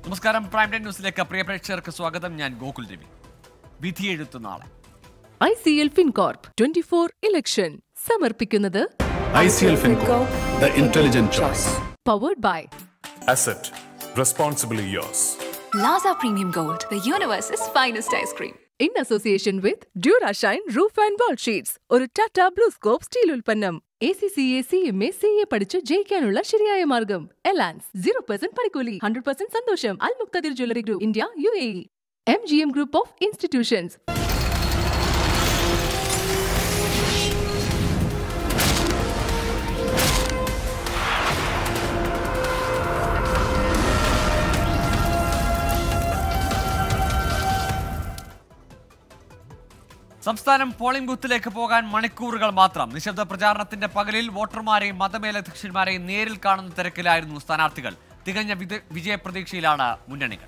നമസ്കാരം prime time ന്യൂസിലേക്ക് പ്രിയ പ്രേക്ഷകർക്ക് സ്വാഗതം ഞാൻ ഗോകുൽ രവി വിധി എഴുത്തു നാളെ I C L Fincorp twenty four election സമർപ്പിക്കുന്നത് ICL FinCorp, the intelligent choice. Powered by Asset responsibly yours. Laza Premium Gold, the universe's finest ice cream. In association with Durashine roof and wall sheets ഒരു Tata BlueScope steel ഉൽപ്പന്നം A C C A C M A C A പഠിച്ച് ജയിക്കാനുള്ള ശരിയായ മാർഗം Elance zero percent പണിക്കൂലി hundred percent സന്തോഷം Al Muqtadir jewellery group India U A M G M group of institutions സംസ്ഥാനം polling ബൂത്തിലേക്ക് പോകാൻ മണിക്കൂറുകൾ മാത്രം നിശബ്ദ പ്രചാരണത്തിന്റെ പകലിൽ വോട്ടർമാരെയും മതമേലധ്യക്ഷന്മാരെയും നേരിൽ കാണുന്ന തിരക്കിലായിരുന്നു സ്ഥാനാർത്ഥികൾ തികഞ്ഞ വിത- വിജയപ്രതീക്ഷയിലാണ് മുന്നണികൾ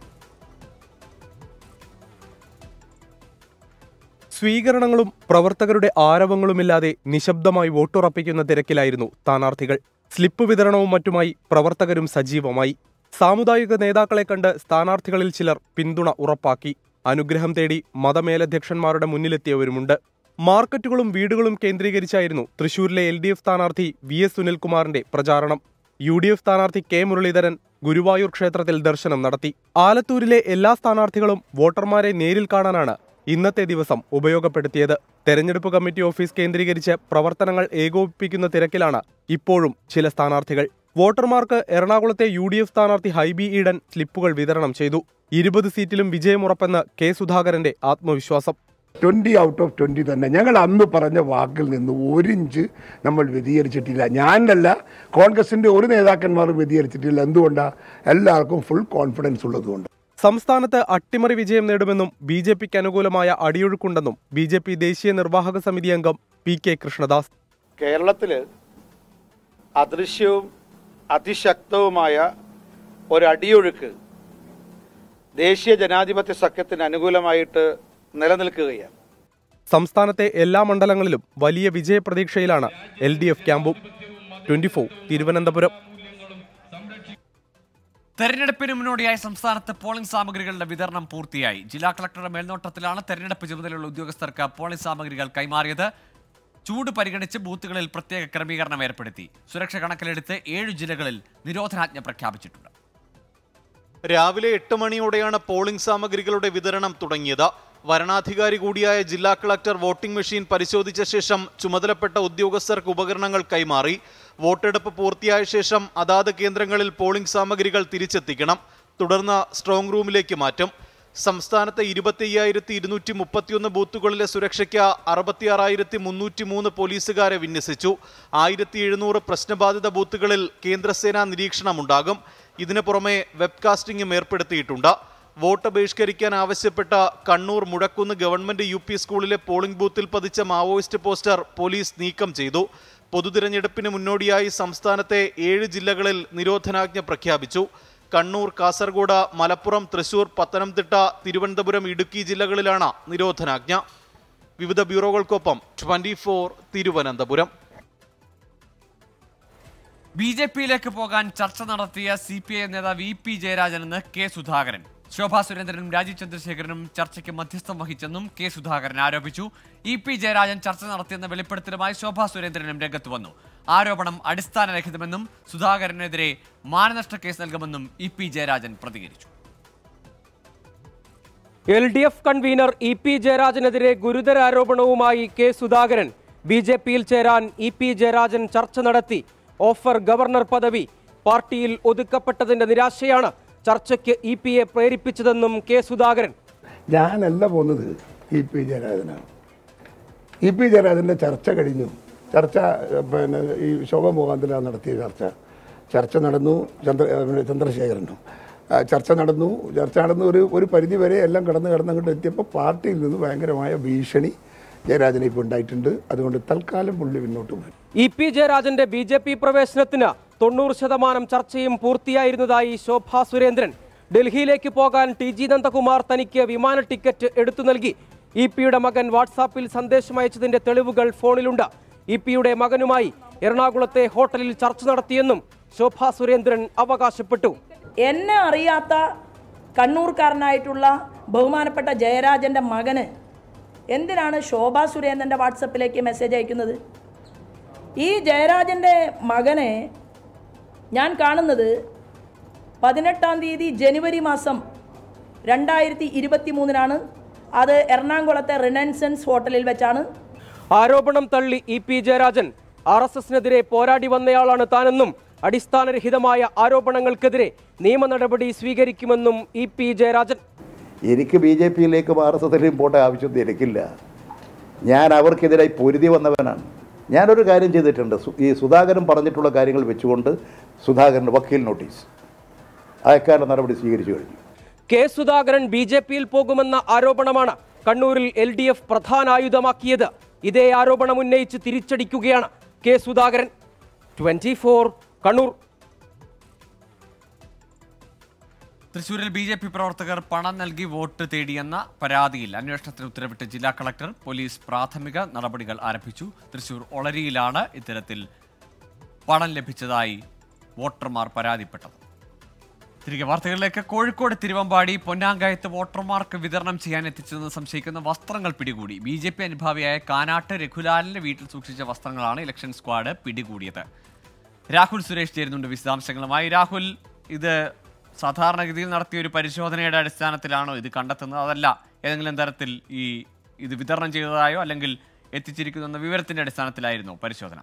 സ്വീകരണങ്ങളും പ്രവർത്തകരുടെ ആരവങ്ങളുമില്ലാതെ നിശബ്ദമായി വോട്ടുറപ്പിക്കുന്ന തിരക്കിലായിരുന്നു സ്ഥാനാർത്ഥികൾ സ്ലിപ്പ് വിതരണവും മറ്റുമായി പ്രവർത്തകരും സജീവമായി സാമുദായിക നേതാക്കളെ കണ്ട് സ്ഥാനാർത്ഥികളിൽ ചിലർ പിന്തുണ ഉറപ്പാക്കി അനുഗ്രഹം തേടി മതമേലധ്യക്ഷന്മാരുടെ മുന്നിലെത്തിയവരുമുണ്ട് മാർക്കറ്റുകളും വീടുകളും കേന്ദ്രീകരിച്ചായിരുന്നു തൃശൂരിലെ എൽ ഡി എഫ് സ്ഥാനാർത്ഥി വി എസ് സുനിൽകുമാറിന്റെ പ്രചാരണം യു ഡി എഫ് സ്ഥാനാർത്ഥി കെ മുരളീധരൻ ഗുരുവായൂർ ക്ഷേത്രത്തിൽ ദർശനം നടത്തി ആലത്തൂരിലെ എല്ലാ സ്ഥാനാർത്ഥികളും വോട്ടർമാരെ നേരിൽ കാണാനാണ് ഇന്നത്തെ ദിവസം ഉപയോഗപ്പെടുത്തിയത് തെരഞ്ഞെടുപ്പ് കമ്മിറ്റി ഓഫീസ് കേന്ദ്രീകരിച്ച് പ്രവർത്തനങ്ങൾ ഏകോപിപ്പിക്കുന്ന തിരക്കിലാണ് ഇപ്പോഴും ചില സ്ഥാനാർത്ഥികൾ വോട്ടർമാർക്ക് എറണാകുളത്തെ യു ഡി എഫ് സ്ഥാനാർത്ഥി ഹൈബി ഈഡൻ സ്ലിപ്പുകൾ വിതരണം ചെയ്തു ഇരുപത് സീറ്റിലും വിജയമുറപ്പെന്ന് കെ സുധാകരന്റെ ആത്മവിശ്വാസം ട്വന്റി ഔട്ട് ഓഫ് ട്വന്റി തന്നെ ഞങ്ങൾ അന്ന് പറഞ്ഞ വാക്കിൽ നിന്ന് ഒരിഞ്ച് നമ്മൾ വ്യതിചരിച്ചിട്ടില്ല ഞാനല്ല കോൺഗ്രസിന്റെ ഒരു നേതാക്കന്മാരും വ്യതിചരിച്ചിട്ടില്ല എന്തുകൊണ്ടാണ് എല്ലാവർക്കും ഫുൾ കോൺഫിഡൻസ് ഉള്ളതുകൊണ്ട് സംസ്ഥാനത്ത് അട്ടിമറി വിജയം നേടുമെന്നും ബി ജെ പിക്ക് അനുകൂലമായ അടിയൊഴുക്കുണ്ടെന്നും ബി ജെ പി ദേശീയ നിർവാഹക സമിതി അംഗം പി കെ കൃഷ്ണദാസ് കേരളത്തിൽ അദൃശ്യവും അതിശക്തവുമായ ഒരടിയൊഴുക്ക് ദേശീയ ജനാധിപത്യ സഖ്യത്തിന് അനുകൂലമായിട്ട് നിലനിൽക്കുകയാണ് സംസ്ഥാനത്തെ എല്ലാ മണ്ഡലങ്ങളിലും വലിയ വിജയപ്രതീക്ഷയിലാണ് എൽ ഡി എഫ് ക്യാമ്പും ട്വന്റി ഫോർ തിരുവനന്തപുരം തെരഞ്ഞെടുപ്പിന് മുന്നോടിയായി സംസ്ഥാനത്ത് പോളിംഗ് സാമഗ്രികളുടെ വിതരണം പൂർത്തിയായി ജില്ലാ കളക്ടറുടെ മേൽനോട്ടത്തിലാണ് തെരഞ്ഞെടുപ്പ് ചുമതലയുള്ള ഉദ്യോഗസ്ഥർക്ക് പോളിംഗ് സാമഗ്രികൾ കൈമാറിയത് ചൂട് പരിഗണിച്ച് ബൂത്തുകളിൽ പ്രത്യേക ക്രമീകരണം ഏർപ്പെടുത്തി സുരക്ഷ കണക്കിലെടുത്ത് ഏഴ് ജില്ലകളിൽ നിരോധനാജ്ഞ പ്രഖ്യാപിച്ചിട്ടുണ്ട് രാവിലെ എട്ട് മണിയോടെയാണ് പോളിംഗ് സാമഗ്രികളുടെ വിതരണം തുടങ്ങിയത് വരണാധികാരി കൂടിയായ ജില്ലാ കളക്ടർ വോട്ടിംഗ് മെഷീൻ പരിശോധിച്ച ശേഷം ചുമതലപ്പെട്ട ഉദ്യോഗസ്ഥർക്ക് ഉപകരണങ്ങൾ കൈമാറി വോട്ടെടുപ്പ് പൂർത്തിയായ ശേഷം അതാത് കേന്ദ്രങ്ങളിൽ പോളിംഗ് സാമഗ്രികൾ തിരിച്ചെത്തിക്കണം തുടർന്ന് സ്ട്രോങ് റൂമിലേക്ക് മാറ്റും സംസ്ഥാനത്തെ ഇരുപത്തി അയ്യായിരത്തി ഇരുന്നൂറ്റി മുപ്പത്തിയൊന്ന് ബൂത്തുകളിലെ സുരക്ഷയ്ക്ക് അറുപത്തിയാറായിരത്തി മുന്നൂറ്റി മൂന്ന് പോലീസുകാരെ വിന്യസിച്ചു ആയിരത്തി എഴുന്നൂറ് പ്രശ്നബാധിത ബൂത്തുകളിൽ കേന്ദ്രസേനാ നിരീക്ഷണമുണ്ടാകും ഇതിനു പുറമെ വെബ്കാസ്റ്റിംഗും ഏർപ്പെടുത്തിയിട്ടുണ്ട് വോട്ട് ബഹിഷ്കരിക്കാൻ ആവശ്യപ്പെട്ട Kannur Muzhakkunnu government U P സ്കൂളിലെ പോളിംഗ് ബൂത്തിൽ പതിച്ച മാവോയിസ്റ്റ് പോസ്റ്റർ പോലീസ് നീക്കം ചെയ്തു പൊതുതിരഞ്ഞെടുപ്പിന് മുന്നോടിയായി സംസ്ഥാനത്തെ ഏഴ് ജില്ലകളിൽ നിരോധനാജ്ഞ പ്രഖ്യാപിച്ചു കണ്ണൂർ കാസർഗോഡ് മലപ്പുറം തൃശൂർ പത്തനംതിട്ട തിരുവനന്തപുരം ഇടുക്കി ജില്ലകളിലാണ് നിരോധനാജ്ഞ വിവിധ ബ്യൂറോകൾക്കൊപ്പം ട്വന്റി തിരുവനന്തപുരം ബി ജെ പിയിലേക്ക് പോകാൻ ചർച്ച നടത്തിയ സി പി ഐ നേതാവ് വി പി ജയരാജനെന്ന് കെ സുധാകരൻ ശോഭാ സുരേന്ദ്രനും രാജീവ് ചന്ദ്രശേഖരനും ചർച്ചയ്ക്ക് മധ്യസ്ഥം വഹിച്ചെന്നും കെ സുധാകരൻ ആരോപിച്ചു ഇ പി ജയരാജൻ ചർച്ച നടത്തിയെന്ന വെളിപ്പെടുത്തലുമായി ശോഭാ സുരേന്ദ്രനും രംഗത്ത് വന്നു ആരോപണം അടിസ്ഥാനരഹിതമെന്നും സുധാകരനെതിരെ മാനനഷ്ട കേസ് നൽകുമെന്നും ഇ പി ജയരാജൻ പ്രതികരിച്ചു L D F convenor E P ജയരാജനെതിരെ ഗുരുതര ആരോപണവുമായി കെ സുധാകരൻ ബി ജെ പിയിൽ ചേരാൻ ഇ പി ജയരാജൻ ചർച്ച നടത്തി ഓഫർ ഗവർണർ പദവി പാർട്ടിയിൽ ഒതുക്കപ്പെട്ടതിന്റെ നിരാശയാണ് ചർച്ചയ്ക്ക് ഇ പി എ പ്രേരിപ്പിച്ചതെന്നും കെ സുധാകരൻ ഞാനല്ല പോകുന്നത് ഇ പി ജയരാജനാണ് ഇ പി ജയരാജൻ്റെ ചർച്ച കഴിഞ്ഞു ചർച്ച ഏഹ്, പിന്നെ ഈ ശോഭ മുഖാന്തരം നടത്തിയ ചർച്ച ചർച്ച നടന്നു ചന്ദ്ര ഏഹ്, പിന്നെ ചന്ദ്രശേഖരനും ആ, ചർച്ച നടന്നു ചർച്ച നടന്നു ഒരു ഒരു പരിധി വരെ എല്ലാം കടന്ന് കടന്ന് അങ്ങോട്ട് എത്തിയപ്പോൾ പാർട്ടിയിൽ നിന്ന് ഭയങ്കരമായ ഭീഷണി ജയരാജനെ ഇപ്പോൾ ഉണ്ടായിട്ടുണ്ട് അതുകൊണ്ട് തൽക്കാലം പുള്ളി പിന്നോട്ട് പോയി ഇ പി ജയരാജന്റെ ബി ജെ പി പ്രവേശനത്തിന് തൊണ്ണൂറ് ശതമാനം ചർച്ചയും പൂർത്തിയായിരുന്നതായി ശോഭാ സുരേന്ദ്രൻ ഡൽഹിയിലേക്ക് പോകാൻ ടി ജി നന്ദകുമാർ തനിക്ക് വിമാന ടിക്കറ്റ് എടുത്തു നൽകി ഇ പിയുടെ മകൻ വാട്സാപ്പിൽ സന്ദേശം അയച്ചതിന്റെ തെളിവുകൾ ഫോണിലുണ്ട് ഇ പിയുടെ മകനുമായി എറണാകുളത്തെ ഹോട്ടലിൽ ചർച്ച നടത്തിയെന്നും ശോഭാ സുരേന്ദ്രൻ അവകാശപ്പെട്ടു എന്നെ അറിയാത്ത കണ്ണൂർക്കാരനായിട്ടുള്ള ബഹുമാനപ്പെട്ട ജയരാജൻ്റെ മകന് എന്തിനാണ് ശോഭാ സുരേന്ദ്രൻ്റെ വാട്സപ്പിലേക്ക് മെസ്സേജ് അയക്കുന്നത് ഈ ജയരാജൻ്റെ മകനെ ഞാൻ കാണുന്നത് പതിനെട്ടാം തീയതി ജനുവരി മാസം രണ്ടായിരത്തി ഇരുപത്തി മൂന്നിനാണ് അത് എറണാകുളത്തെ റിനൻസൻസ് ഹോട്ടലിൽ വെച്ചാണ് ആരോപണം തള്ളി E P Jayarajan R S എസിനെതിരെ പോരാടി വന്നയാളാണ് താനെന്നും അടിസ്ഥാനരഹിതമായ ആരോപണങ്ങൾക്കെതിരെ നിയമ നടപടി സ്വീകരിക്കുമെന്നും ഇ പി ജയരാജൻ എനിക്ക് ബി ജെ പിയിലേക്കും ആർ എസ് എസിലേക്കും പോട്ട ആവശ്യമൊന്നും എനിക്കില്ല ഞാൻ അവർക്കെതിരായി പൊരുതി വന്നവനാണ് ഞാനൊരു കാര്യം ചെയ്തിട്ടുണ്ട് സു- ഈ സുധാകരൻ പറഞ്ഞിട്ടുള്ള കാര്യങ്ങൾ വെച്ചുകൊണ്ട് സുധാകരന് വക്കീൽ നോട്ടീസ് അയക്കാനുള്ള നടപടി സ്വീകരിച്ചു കഴിഞ്ഞു കെ സുധാകരൻ ബി ജെ പിയിൽ പോകുമെന്ന ആരോപണമാണ് കണ്ണൂരിൽ എൽ ഡി എഫ് പ്രധാന ആയുധമാക്കിയത് ഇതേ ആരോപണം ഉന്നയിച്ച് തിരിച്ചടിക്കുകയാണ് K Sudhakaran twenty four Kannur തൃശൂരിൽ ബി ജെ പി പ്രവർത്തകർ പണം നൽകി വോട്ട് തേടിയെന്ന പരാതിയിൽ അന്വേഷണത്തിന് ഉത്തരവിട്ട് ജില്ലാ കളക്ടർ പോലീസ് പ്രാഥമിക നടപടികൾ ആരംഭിച്ചു തൃശൂർ ഒളരിയിലാണ് ഇത്തരത്തിൽ പണം ലഭിച്ചതായി വോട്ടർമാർ പരാതിപ്പെട്ടത് തിരികെ വാർത്തകളിലേക്ക് കോഴിക്കോട് തിരുവമ്പാടി പൊന്നാങ്കയത്ത് വോട്ടർമാർക്ക് വിതരണം ചെയ്യാൻ എത്തിച്ചതെന്ന് സംശയിക്കുന്ന വസ്ത്രങ്ങൾ പിടികൂടി ബി ജെ പി അനുഭാവിയായ കാനാട്ട് രഘുലാലിന്റെ വീട്ടിൽ സൂക്ഷിച്ച വസ്ത്രങ്ങളാണ് ഇലക്ഷൻ സ്ക്വാഡ് പിടികൂടിയത് രാഹുൽ സുരേഷ് ചേരുന്നുണ്ട് വിശദാംശങ്ങളുമായി രാഹുൽ ഇത് സാധാരണഗതിയിൽ നടത്തിയ ഒരു പരിശോധനയുടെ അടിസ്ഥാനത്തിലാണോ ഇത് കണ്ടെത്തുന്നത് അതല്ല ഏതെങ്കിലും തരത്തിൽ ഈ ഇത് വിതരണം ചെയ്തതായോ അല്ലെങ്കിൽ എത്തിച്ചിരിക്കുന്ന വിവരത്തിന്റെ അടിസ്ഥാനത്തിലായിരുന്നോ പരിശോധന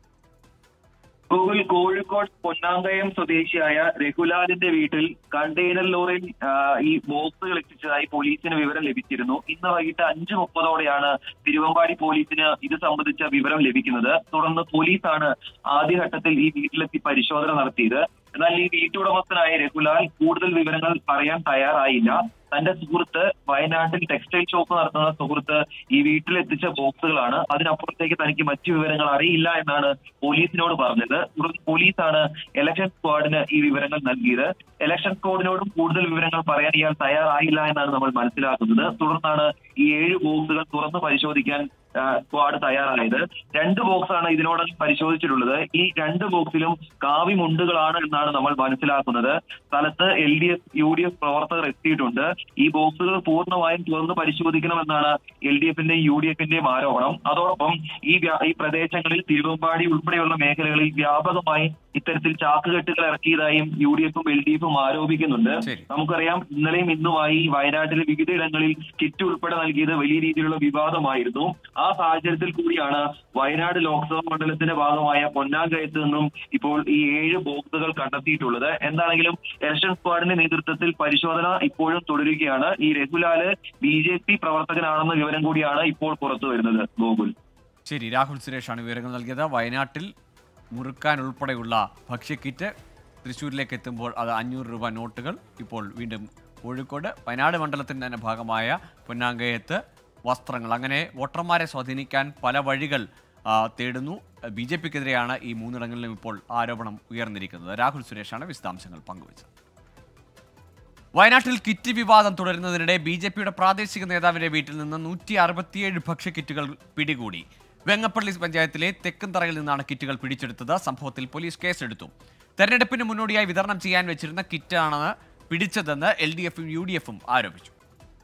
ഗൂഗിൾ കോഴിക്കോട് പൊന്നാങ്കയം സ്വദേശിയായ രഘുലാലിന്റെ വീട്ടിൽ കണ്ടെയ്നർ ലോറിയിൽ ആ, ഈ ബോക്സുകൾ എത്തിച്ചതായി പോലീസിന് വിവരം ലഭിച്ചിരുന്നു ഇന്ന് വൈകിട്ട് അഞ്ച് മുപ്പതോടെയാണ് തിരുവമ്പാടി പോലീസിന് ഇത് സംബന്ധിച്ച വിവരം ലഭിക്കുന്നത് തുടർന്ന് പോലീസാണ് ആദ്യഘട്ടത്തിൽ ഈ വീട്ടിലെത്തി പരിശോധന നടത്തിയത് എന്നാൽ ഈ വീട്ടുടമസ്ഥനായ രഘുലാൽ കൂടുതൽ വിവരങ്ങൾ പറയാൻ തയ്യാറായില്ല തന്റെ സുഹൃത്ത് വയനാട്ടിൽ ടെക്സ്റ്റൈൽ ഷോപ്പ് നടത്തുന്ന സുഹൃത്ത് ഈ വീട്ടിലെത്തിച്ച ബോക്സുകളാണ് അതിനപ്പുറത്തേക്ക് തനിക്ക് മറ്റു വിവരങ്ങൾ അറിയില്ല എന്നാണ് പോലീസിനോട് പറഞ്ഞത് തുടർന്ന് പോലീസാണ് ഇലക്ഷൻ സ്ക്വാഡിന് ഈ വിവരങ്ങൾ നൽകിയത് ഇലക്ഷൻ സ്ക്വാഡിനോടും കൂടുതൽ വിവരങ്ങൾ പറയാൻ ഇയാൾ തയ്യാറായില്ല എന്നാണ് നമ്മൾ മനസ്സിലാക്കുന്നത് തുടർന്നാണ് ഈ ഏഴ് ബോക്സുകൾ തുറന്ന് പരിശോധിക്കാൻ ആ, സ്ക്വാഡ് തയ്യാറായത് രണ്ട് ബോക്സാണ് ഇതിനോടകം പരിശോധിച്ചിട്ടുള്ളത് ഈ രണ്ട് ബോക്സിലും കാവി മുണ്ടുകളാണ് എന്നാണ് നമ്മൾ മനസ്സിലാക്കുന്നത് സ്ഥലത്ത് L D F U D F പ്രവർത്തകർ എത്തിയിട്ടുണ്ട് ഈ ബോക്സുകൾ പൂർണ്ണമായും തുറന്ന് പരിശോധിക്കണമെന്നാണ് എൽ ഡി എഫിന്റെയും യു ഡി എഫിന്റെയും ആരോപണം അതോടൊപ്പം ഈ വ്യാ- ഈ പ്രദേശങ്ങളിൽ തിരുവമ്പാടി ഉൾപ്പെടെയുള്ള മേഖലകളിൽ വ്യാപകമായി ഇത്തരത്തിൽ ചാക്കുകെട്ടുകൾ ഇറക്കിയതായും യു ഡി എഫും എൽ ഡി എഫും ആരോപിക്കുന്നുണ്ട് നമുക്കറിയാം ഇന്നലെയും ഇന്നുമായി വയനാട്ടിലെ വിവിധയിടങ്ങളിൽ കിറ്റ് ഉൾപ്പെടെ നൽകിയത് വലിയ രീതിയിലുള്ള വിവാദമായിരുന്നു ആ സാഹചര്യത്തിൽ കൂടിയാണ് വയനാട് ലോക്സഭാ മണ്ഡലത്തിന്റെ ഭാഗമായ പൊന്നാങ്കയത്ത് നിന്നും ഇപ്പോൾ ഈ ഏഴ് ബോക്സുകൾ കണ്ടെത്തിയിട്ടുള്ളത് എന്താണെങ്കിലും ഇലക്ഷൻ സ്ക്വാഡിന്റെ നേതൃത്വത്തിൽ പരിശോധന ഇപ്പോഴും തുടരുകയാണ് ഈ രഘുലാല് ബി ജെ പി പ്രവർത്തകനാണെന്ന വിവരം കൂടിയാണ് ഇപ്പോൾ പുറത്തു വരുന്നത് ഗോകുൽ ശരി രാഹുൽ സുരേഷാണ് വിവരങ്ങൾ നൽകിയത് വയനാട്ടിൽ മുറുക്കാൻ ഉൾപ്പെടെയുള്ള ഭക്ഷ്യക്കിറ്റ് തൃശ്ശൂരിലേക്ക് എത്തുമ്പോൾ അത് അഞ്ഞൂറ് രൂപ നോട്ടുകൾ ഇപ്പോൾ വീണ്ടും കോഴിക്കോട് വയനാട് മണ്ഡലത്തിൻ്റെ തന്നെ ഭാഗമായ പൊന്നാങ്കയത്ത് വസ്ത്രങ്ങൾ അങ്ങനെ വോട്ടർമാരെ സ്വാധീനിക്കാൻ പല വഴികൾ ആ, തേടുന്നു ബി ജെ പിക്കെതിരെയാണ് ഈ മൂന്നിടങ്ങളിലും ഇപ്പോൾ ആരോപണം ഉയർന്നിരിക്കുന്നത് രാഹുൽ സുരേഷാണ് വിശദാംശങ്ങൾ പങ്കുവച്ചത് വയനാട്ടിൽ കിറ്റ് വിവാദം തുടരുന്നതിനിടെ ബി ജെ പിയുടെ പ്രാദേശിക നേതാവിന്റെ വീട്ടിൽ നിന്ന് നൂറ്റി അറുപത്തിയേഴ് ഭക്ഷ്യക്കിറ്റുകൾ പിടികൂടി വെങ്ങപ്പള്ളി പഞ്ചായത്തിലെ തെക്കുംതറയിൽ നിന്നാണ് കിറ്റുകൾ പിടിച്ചെടുത്തത് സംഭവത്തിൽ പോലീസ് കേസെടുത്തു തെരഞ്ഞെടുപ്പിന് മുന്നോടിയായി വിതരണം ചെയ്യാൻ വെച്ചിരുന്ന കിറ്റാണ് പിടിച്ചതെന്ന് എൽ ഡി എഫും യു ഡി എഫും ആരോപിച്ചു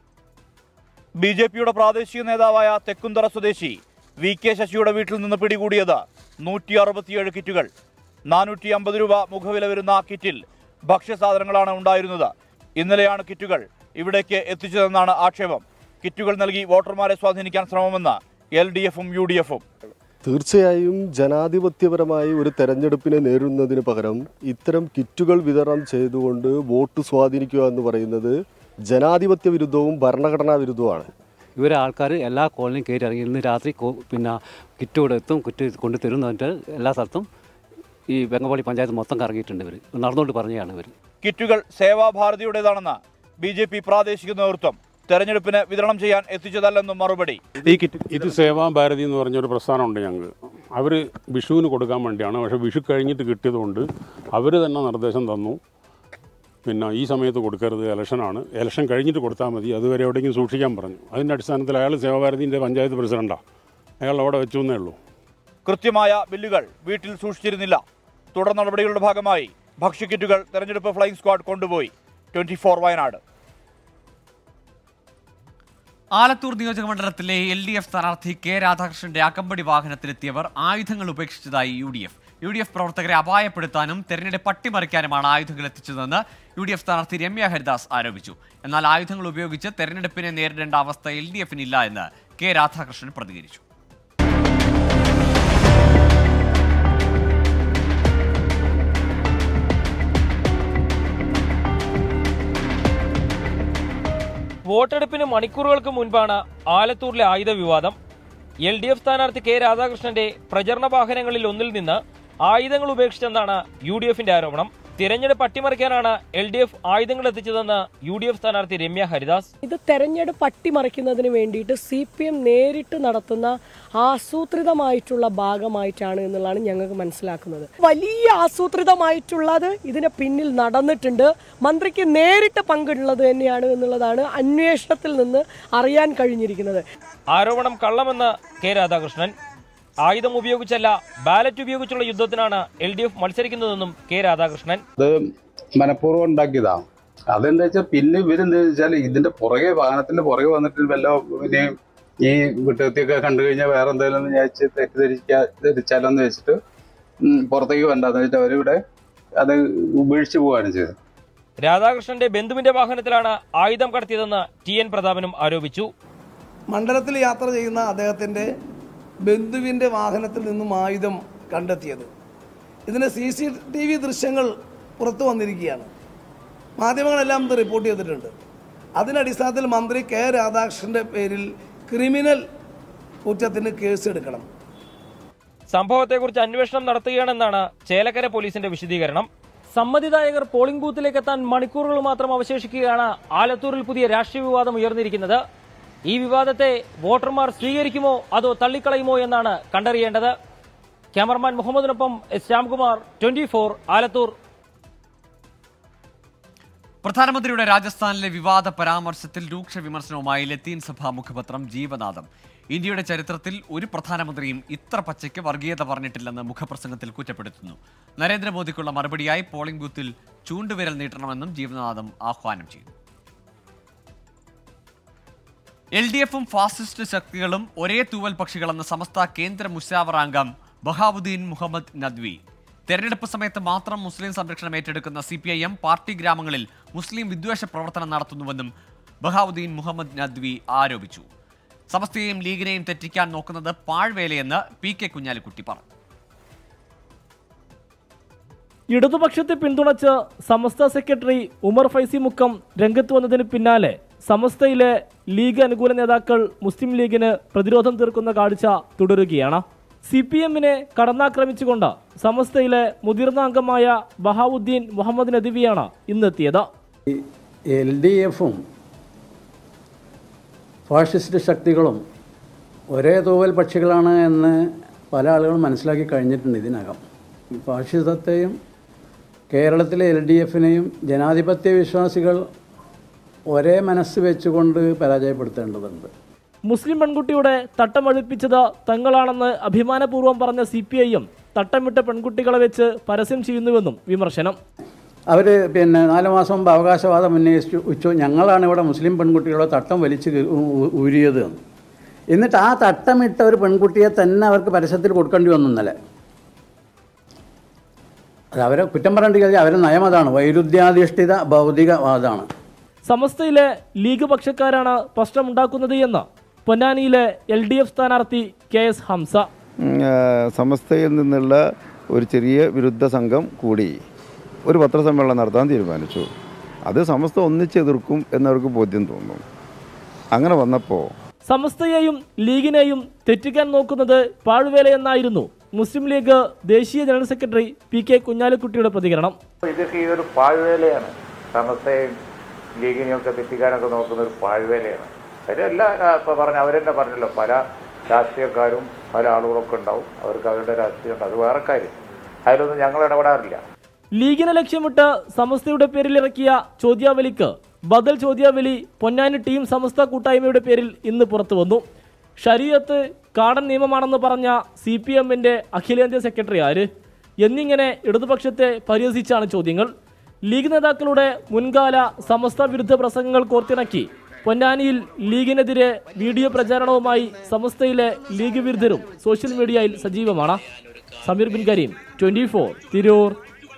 ബി ജെ പിയുടെ പ്രാദേശിക നേതാവായ തെക്കുന്തറ സ്വദേശി വി കെ ശശിയുടെ വീട്ടിൽ നിന്ന് പിടികൂടിയത് നൂറ്റി അറുപത്തിയേഴ് കിറ്റുകൾ നാനൂറ്റി അമ്പത് രൂപ മുഖവില വരുന്ന കിറ്റിൽ ഭക്ഷ്യസാധനങ്ങളാണ് ഉണ്ടായിരുന്നത് ഇന്നലെയാണ് കിറ്റുകൾ ഇവിടേക്ക് എത്തിച്ചതെന്നാണ് ആക്ഷേപം കിറ്റുകൾ നൽകി വോട്ടർമാരെ സ്വാധീനിക്കാൻ ശ്രമമെന്ന് എൽ ഡി എഫും യു ഡി എഫും തീർച്ചയായും ജനാധിപത്യപരമായി ഒരു തെരഞ്ഞെടുപ്പിനെ നേരിടുന്നതിന് പകരം ഇത്തരം കിറ്റുകൾ വിതരണം ചെയ്തുകൊണ്ട് വോട്ട് സ്വാധീനിക്കുക എന്ന് പറയുന്നത് ജനാധിപത്യ വിരുദ്ധവും ഭരണഘടനാ വിരുദ്ധവുമാണ് ഇവരെ ആൾക്കാർ എല്ലാ കോളനിയും കയറി ഇറങ്ങി ഇന്ന് രാത്രി കോ- പിന്നെ കിറ്റ് കൂടെ എത്തും കിറ്റ് കൊണ്ട് തരും എന്ന് പറഞ്ഞിട്ട് എല്ലാ സ്ഥലത്തും ഈ വെങ്ങപ്പാടി പഞ്ചായത്ത് മൊത്തം കറങ്ങിയിട്ടുണ്ട് ഇവർ നടന്നുകൊണ്ട് പറഞ്ഞതാണ് ഇവർ കിറ്റുകൾ സേവാഭാരതിയുടേതാണെന്ന് ബി ജെ പി പ്രാദേശിക നേതൃത്വം തെരഞ്ഞെടുപ്പിന് വിതരണം ചെയ്യാൻ എത്തിച്ചതല്ലെന്നും മറുപടി ഈ കിറ്റ് ഇത് സേവാഭാരതി എന്ന് പറഞ്ഞൊരു പ്രസ്ഥാനമുണ്ട് ഞങ്ങൾക്ക് അവർ വിഷുവിന് കൊടുക്കാൻ വേണ്ടിയാണ് പക്ഷേ വിഷു കഴിഞ്ഞിട്ട് കിട്ടിയതുകൊണ്ട് അവർ തന്നെ നിർദ്ദേശം തന്നു പിന്നെ ഈ സമയത്ത് കൊടുക്കരുത് ഇലക്ഷനാണ് ഇലക്ഷൻ കഴിഞ്ഞിട്ട് കൊടുത്താൽ മതി അതുവരെ എവിടെയെങ്കിലും സൂക്ഷിക്കാൻ പറഞ്ഞു അതിൻ്റെ അടിസ്ഥാനത്തിൽ അയാൾ സേവാഭാരതിൻ്റെ പഞ്ചായത്ത് പ്രസിഡൻ്റാണ് അയാൾ അവിടെ വെച്ചു എന്നേ ഉള്ളൂ കൃത്യമായ ബില്ലുകൾ വീട്ടിൽ സൂക്ഷിച്ചിരുന്നില്ല തുടർ നടപടികളുടെ ഭാഗമായി ഭക്ഷ്യക്കിറ്റുകൾ തെരഞ്ഞെടുപ്പ് ഫ്ലൈയിങ് സ്ക്വാഡ് കൊണ്ടുപോയി ട്വന്റി ഫോർ വയനാട് ആലത്തൂർ നിയോജക മണ്ഡലത്തിലെ എൽ ഡി എഫ് സ്ഥാനാർത്ഥി കെ രാധാകൃഷ്ണന്റെ അകമ്പടി വാഹനത്തിലെത്തിയവർ ആയുധങ്ങൾ ഉപേക്ഷിച്ചതായി U D F U D F പ്രവർത്തകരെ അപായപ്പെടുത്താനും തെരഞ്ഞെടുപ്പ് അട്ടിമറിക്കാനുമാണ് ആയുധങ്ങൾ എത്തിച്ചതെന്ന് യു ഡി എഫ് സ്ഥാനാർത്ഥി രമ്യ ഹരിദാസ് ആരോപിച്ചു എന്നാൽ ആയുധങ്ങൾ ഉപയോഗിച്ച് തെരഞ്ഞെടുപ്പിനെ നേരിടേണ്ട അവസ്ഥ എൽ ഡി എഫിനില്ല എന്ന് കെ രാധാകൃഷ്ണൻ പ്രതികരിച്ചു വോട്ടെടുപ്പിന് മണിക്കൂറുകൾക്ക് മുൻപാണ് ആലത്തൂരിലെ ആയുധ വിവാദം എൽ ഡി എഫ് സ്ഥാനാർത്ഥി കെ രാധാകൃഷ്ണന്റെ പ്രചരണ വാഹനങ്ങളിൽ ഒന്നിൽ നിന്ന് ആയുധങ്ങൾ ഉപേക്ഷിച്ചെന്നാണ് യു ഡി എഫിന്റെ ആരോപണം തിരഞ്ഞെടുപ്പ് അട്ടിമറിക്കാനാണ് എൽ ഡി എഫ് ആയുധങ്ങൾ എത്തിച്ചതെന്ന് യു ഡി എഫ് സ്ഥാനാർത്ഥി രമ്യ ഹരിദാസ് ഇത് തെരഞ്ഞെടുപ്പ് അട്ടിമറിക്കുന്നതിന് വേണ്ടിയിട്ട് സി പി എം നേരിട്ട് നടത്തുന്ന ആസൂത്രിതമായിട്ടുള്ള ഭാഗമായിട്ടാണ് എന്നുള്ളതാണ് ഞങ്ങൾക്ക് മനസ്സിലാക്കുന്നത് വലിയ ആസൂത്രിതമായിട്ടുള്ളത് ഇതിന് പിന്നിൽ നടന്നിട്ടുണ്ട് മന്ത്രിക്ക് നേരിട്ട് പങ്കുള്ളത് തന്നെയാണ് എന്നുള്ളതാണ് അന്വേഷണത്തിൽ നിന്ന് അറിയാൻ കഴിഞ്ഞിരിക്കുന്നത് ആരോപണം കള്ളമെന്ന് കെ രാധാകൃഷ്ണൻ ആയുധം ഉപയോഗിച്ചല്ല ബാലറ്റ് ഉപയോഗിച്ചുള്ള യുദ്ധത്തിനാണ് എൽ ഡി എഫ് മത്സരിക്കുന്നതെന്നും കെ രാധാകൃഷ്ണൻ അത് മനഃപൂർവ്വം ഉണ്ടാക്കിയതാ അതെന്താ വെച്ചാൽ പിന്നെ ഇവരെന്താ വെച്ചാൽ ഇതിന്റെ പുറകെ വാഹനത്തിന്റെ പുറകെ വന്നിട്ട് വല്ല പിന്നെ ഈ വിട്ടകത്തിയൊക്കെ കണ്ടു കഴിഞ്ഞാൽ വേറെ എന്തെങ്കിലും ഒന്ന് വിചാരിച്ച് തെറ്റിദ്ധരിക്കാ ധരിച്ചാലോ എന്ന് വെച്ചിട്ട് ഉം പുറത്തേക്ക് വരണ്ടെന്ന് വെച്ചിട്ട് അവരിവിടെ അത് ഉപേക്ഷിച്ച് പോവുകയാണ് ചെയ്തത് രാധാകൃഷ്ണന്റെ ബന്ധുവിന്റെ വാഹനത്തിലാണ് ആയുധം കടത്തിയതെന്ന് ടി എൻ പ്രതാപനും ആരോപിച്ചു മണ്ഡലത്തിൽ യാത്ര ചെയ്യുന്ന അദ്ദേഹത്തിൻ്റെ ബന്ധുവിൻ്റെ വാഹനത്തിൽ നിന്നും ആയുധം കണ്ടെത്തിയത് ഇതിന് സി സി ടി വി ദൃശ്യങ്ങൾ പുറത്തു വന്നിരിക്കുകയാണ് മാധ്യമങ്ങളെല്ലാം ഇത് റിപ്പോർട്ട് ചെയ്തിട്ടുണ്ട് അതിനടിസ്ഥാനത്തിൽ മന്ത്രി കെ രാധാകൃഷ്ണന്റെ പേരിൽ ക്രിമിനൽ കുറ്റത്തിന് കേസ് എടുക്കണം സംഭവത്തെക്കുറിച്ച് അന്വേഷണം നടത്തുകയാണെന്നാണ് ചേലക്കര പോലീസിന്റെ വിശദീകരണം സമ്മതിദായകർ പോളിംഗ് ബൂത്തിലേക്ക് എത്താൻ മണിക്കൂറുകൾ മാത്രം അവശേഷിക്കുകയാണ് ആലത്തൂരിൽ പുതിയ രാഷ്ട്രീയ വിവാദം ഉയർന്നിരിക്കുന്നത് ഈ വിവാദത്തെ വോട്ടർമാർ സ്വീകരിക്കുമോ അതോ തള്ളിക്കളയുമോ എന്നാണ് കണ്ടറിയേണ്ടത് ക്യാമറമാൻ മുഹമ്മദിനൊപ്പം S Shyamkumar twenty four Alathur പ്രധാനമന്ത്രിയുടെ രാജസ്ഥാനിലെ വിവാദ പരാമർശത്തിൽ രൂക്ഷ വിമർശനവുമായി ലത്തീൻ സഭാ മുഖപത്രം ജീവനാഥം ഇന്ത്യയുടെ ചരിത്രത്തിൽ ഒരു പ്രധാനമന്ത്രിയും ഇത്ര പച്ചയ്ക്ക് വർഗീയത പറഞ്ഞിട്ടില്ലെന്ന് മുഖപ്രസംഗത്തിൽ കുറ്റപ്പെടുത്തുന്നു നരേന്ദ്രമോദിക്കുള്ള മറുപടിയായി പോളിംഗ് ബൂത്തിൽ ചൂണ്ടുവിരൽ നീട്ടണമെന്നും ജീവനാഥം ആഹ്വാനം ചെയ്തു എൽ ഡി എഫും ഫാസിസ്റ്റ് ശക്തികളും ഒരേ തൂവൽ പക്ഷികളെന്ന സമസ്ത കേന്ദ്ര മുഷാവറ അംഗം ബഹാവുദ്ദീൻ മുഹമ്മദ് നദ്വി തെരഞ്ഞെടുപ്പ് സമയത്ത് മാത്രം മുസ്ലിം സംരക്ഷണം ഏറ്റെടുക്കുന്ന C P I M party ഗ്രാമങ്ങളിൽ മുസ്ലിം വിദ്വേഷ പ്രവർത്തനം നടത്തുന്നുവെന്നും ബഹാവുദ്ദീൻ മുഹമ്മദ് നദ്വി ആരോപിച്ചു സമസ്തയെയും ലീഗിനെയും തെറ്റിക്കാൻ നോക്കുന്നത് പാഴ്വേലയെന്ന് പി കെ കുഞ്ഞാലിക്കുട്ടി പറഞ്ഞു ഇടതുപക്ഷത്തെ പിന്തുണച്ച് സമസ്ത സെക്രട്ടറി ഉമർ ഫൈസി മുക്കം രംഗത്ത് വന്നതിന് പിന്നാലെ സമസ്തയിലെ ലീഗ് അനുകൂല നേതാക്കൾ മുസ്ലിം ലീഗിന് പ്രതിരോധം തീർക്കുന്ന കാഴ്ച തുടരുകയാണ് സി പി എമ്മിനെ കടന്നാക്രമിച്ചുകൊണ്ട് സമസ്തയിലെ മുതിർന്ന അംഗമായ ബഹാവുദ്ദീൻ മുഹമ്മദ് നദിവിയാണ് ഇന്നെത്തിയത് എൽ ഡി എഫും ഫാഷിസ്റ്റ് ശക്തികളും ഒരേ തൂവൽ പക്ഷികളാണ് എന്ന് പല ആളുകളും മനസ്സിലാക്കി കഴിഞ്ഞിട്ടുണ്ട് ഇതിനകം ഫാഷിസത്തെയും കേരളത്തിലെ എൽ ഡി എഫിനെയും ജനാധിപത്യ വിശ്വാസികൾ ഒരേ മനസ്സ് വെച്ചുകൊണ്ട് പരാജയപ്പെടുത്തേണ്ടതുണ്ട് മുസ്ലിം പെൺകുട്ടിയുടെ തട്ടമഴിപ്പിച്ചത് തങ്ങളാണെന്ന് അഭിമാനപൂർവ്വം പറഞ്ഞ സി പി ഐ എം തട്ടമിട്ട പെൺകുട്ടികളെ വെച്ച് പരസ്യം ചെയ്യുന്നുവെന്നും വിമർശനം അവർ പിന്നെ നാല് മാസം മുമ്പ് അവകാശവാദം ഉന്നയിച്ചു ഉച്ചു ഞങ്ങളാണ് ഇവിടെ മുസ്ലിം പെൺകുട്ടികളെ തട്ടം വലിച്ച് കീ- ഊ- ഊ- ഊരിയത് എന്ന്. എന്നിട്ട് ആ തട്ടമിട്ട ഒരു പെൺകുട്ടിയെ തന്നെ അവർക്ക് പരസ്യത്തിൽ കൊടുക്കേണ്ടി വന്നു ഇന്നലെ അത് അവരെ കുറ്റം പറയേണ്ടി കഴിഞ്ഞാൽ അവരുടെ നയം അതാണ് വൈരുദ്ധ്യാധിഷ്ഠിത ഭൗതികവാദമാണ് സമസ്തയിലെ ലീഗ് പക്ഷക്കാരാണ് പ്രശ്നമുണ്ടാക്കുന്നത് എന്ന് പൊന്നാനിയിലെ എൽ ഡി എഫ് സ്ഥാനാർത്ഥി കെ എസ് ഹംസ ഉം, ആ, സമസ്തയിൽ നിന്നുള്ള ഒരു ചെറിയ വിരുദ്ധ സംഘം കൂടി ഒരു പത്രസമ്മേളനം നടത്താൻ തീരുമാനിച്ചു അത് സമസ്ത ഒന്നിച്ചെതിർക്കും എന്നവർക്ക് ബോധ്യം തോന്നുന്നു അങ്ങനെ വന്നപ്പോൾ സമസ്തയെയും ലീഗിനെയും തെറ്റിക്കാൻ നോക്കുന്നത് പാഴ്വേലയെന്നായിരുന്നു മുസ്ലിം ലീഗ് ദേശീയ ജനറൽ സെക്രട്ടറി പി കെ കുഞ്ഞാലിക്കുട്ടിയുടെ പ്രതികരണം ഇതൊക്കെ ഈ ഒരു പാഴ്വേലയാണ് സമസ്തയും ലീഗിനെയും ഒക്കെ തെറ്റിക്കാനൊക്കെ നോക്കുന്ന ഒരു പാഴ്വേലയാണ് അതിലെല്ലാം ഇപ്പം പറഞ്ഞ അവരെന്നെ പറഞ്ഞല്ലോ പല രാഷ്ട്രീയക്കാരും പല ആളുകളൊക്കെ ഉണ്ടാവും അവർക്ക് അവരുടെ രാഷ്ട്രീയം ഉണ്ട് അത് വേറെ കാര്യം അതിലൊന്നും ഞങ്ങൾ ഇടപെടാറില്ല ലീഗിനെ ലക്ഷ്യമിട്ട് സമസ്തയുടെ പേരിൽ ഇറക്കിയ ചോദ്യാവലിക്ക് ബദൽ ചോദ്യാവലി പൊന്നാനി ടീം സമസ്ത കൂട്ടായ്മയുടെ പേരിൽ ഇന്ന് പുറത്തു വന്നു ഷരീയത്ത് കാടൻ നിയമമാണെന്ന് പറഞ്ഞ സി പി എമ്മിന്റെ അഖിലേന്ത്യാ സെക്രട്ടറി ആര് എന്നിങ്ങനെ ഇടതുപക്ഷത്തെ പരിഹസിച്ചാണ് ചോദ്യങ്ങൾ ലീഗ് നേതാക്കളുടെ മുൻകാല സമസ്ത വിരുദ്ധ പ്രസംഗങ്ങൾ കോർത്തിണക്കി പൊന്നാനിയിൽ ലീഗിനെതിരെ വീഡിയോ പ്രചാരണവുമായി സമസ്തയിലെ ലീഗ് വിരുദ്ധരും സോഷ്യൽ മീഡിയയിൽ സജീവമാണ് സമീർ ബിൻ കരീം ട്വന്റി ഫോർ തിരൂർ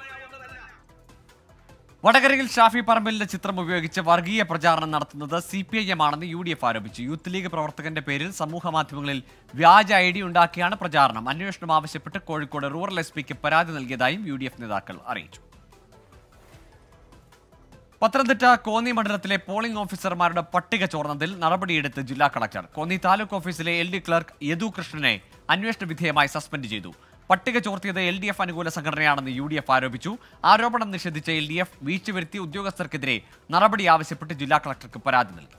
വടകരയിൽ ഷാഫി പറമ്പലിന്റെ ചിത്രം ഉപയോഗിച്ച് വർഗീയ പ്രചാരണം നടത്തുന്നത് സി പി ഐ എം ആണെന്ന് യു ഡി എഫ് ആരോപിച്ചു യൂത്ത് ലീഗ് പ്രവർത്തകന്റെ പേരിൽ സമൂഹ മാധ്യമങ്ങളിൽ വ്യാജ ഐ ഡി ഉണ്ടാക്കിയാണ് പ്രചാരണം അന്വേഷണം ആവശ്യപ്പെട്ട് കോഴിക്കോട് റൂറൽ എസ് പിക്ക് പരാതി നൽകിയതായും യു ഡി എഫ് നേതാക്കൾ അറിയിച്ചു പത്തനംതിട്ട കോന്നി മണ്ഡലത്തിലെ പോളിംഗ് ഓഫീസർമാരുടെ പട്ടിക ചോർന്നതിൽ നടപടിയെടുത്ത് ജില്ലാ കളക്ടർ കോന്നി താലൂക്ക് ഓഫീസിലെ എൽ ഡി ക്ലർക്ക് യദു കൃഷ്ണനെ അന്വേഷണ വിധേയമായി സസ്പെൻഡ് ചെയ്തു പട്ടിക ചോർത്തിയത് എൽ ഡി എഫ് അനുകൂല സംഘടനയാണെന്ന് യു ഡി എഫ് ആരോപിച്ചു ആരോപണം നിഷേധിച്ച എൽ ഡി എഫ് വീഴ്ച വരുത്തിയ ഉദ്യോഗസ്ഥർക്കെതിരെ നടപടി ആവശ്യപ്പെട്ട് ജില്ലാ കളക്ടർക്ക് പരാതി നൽകി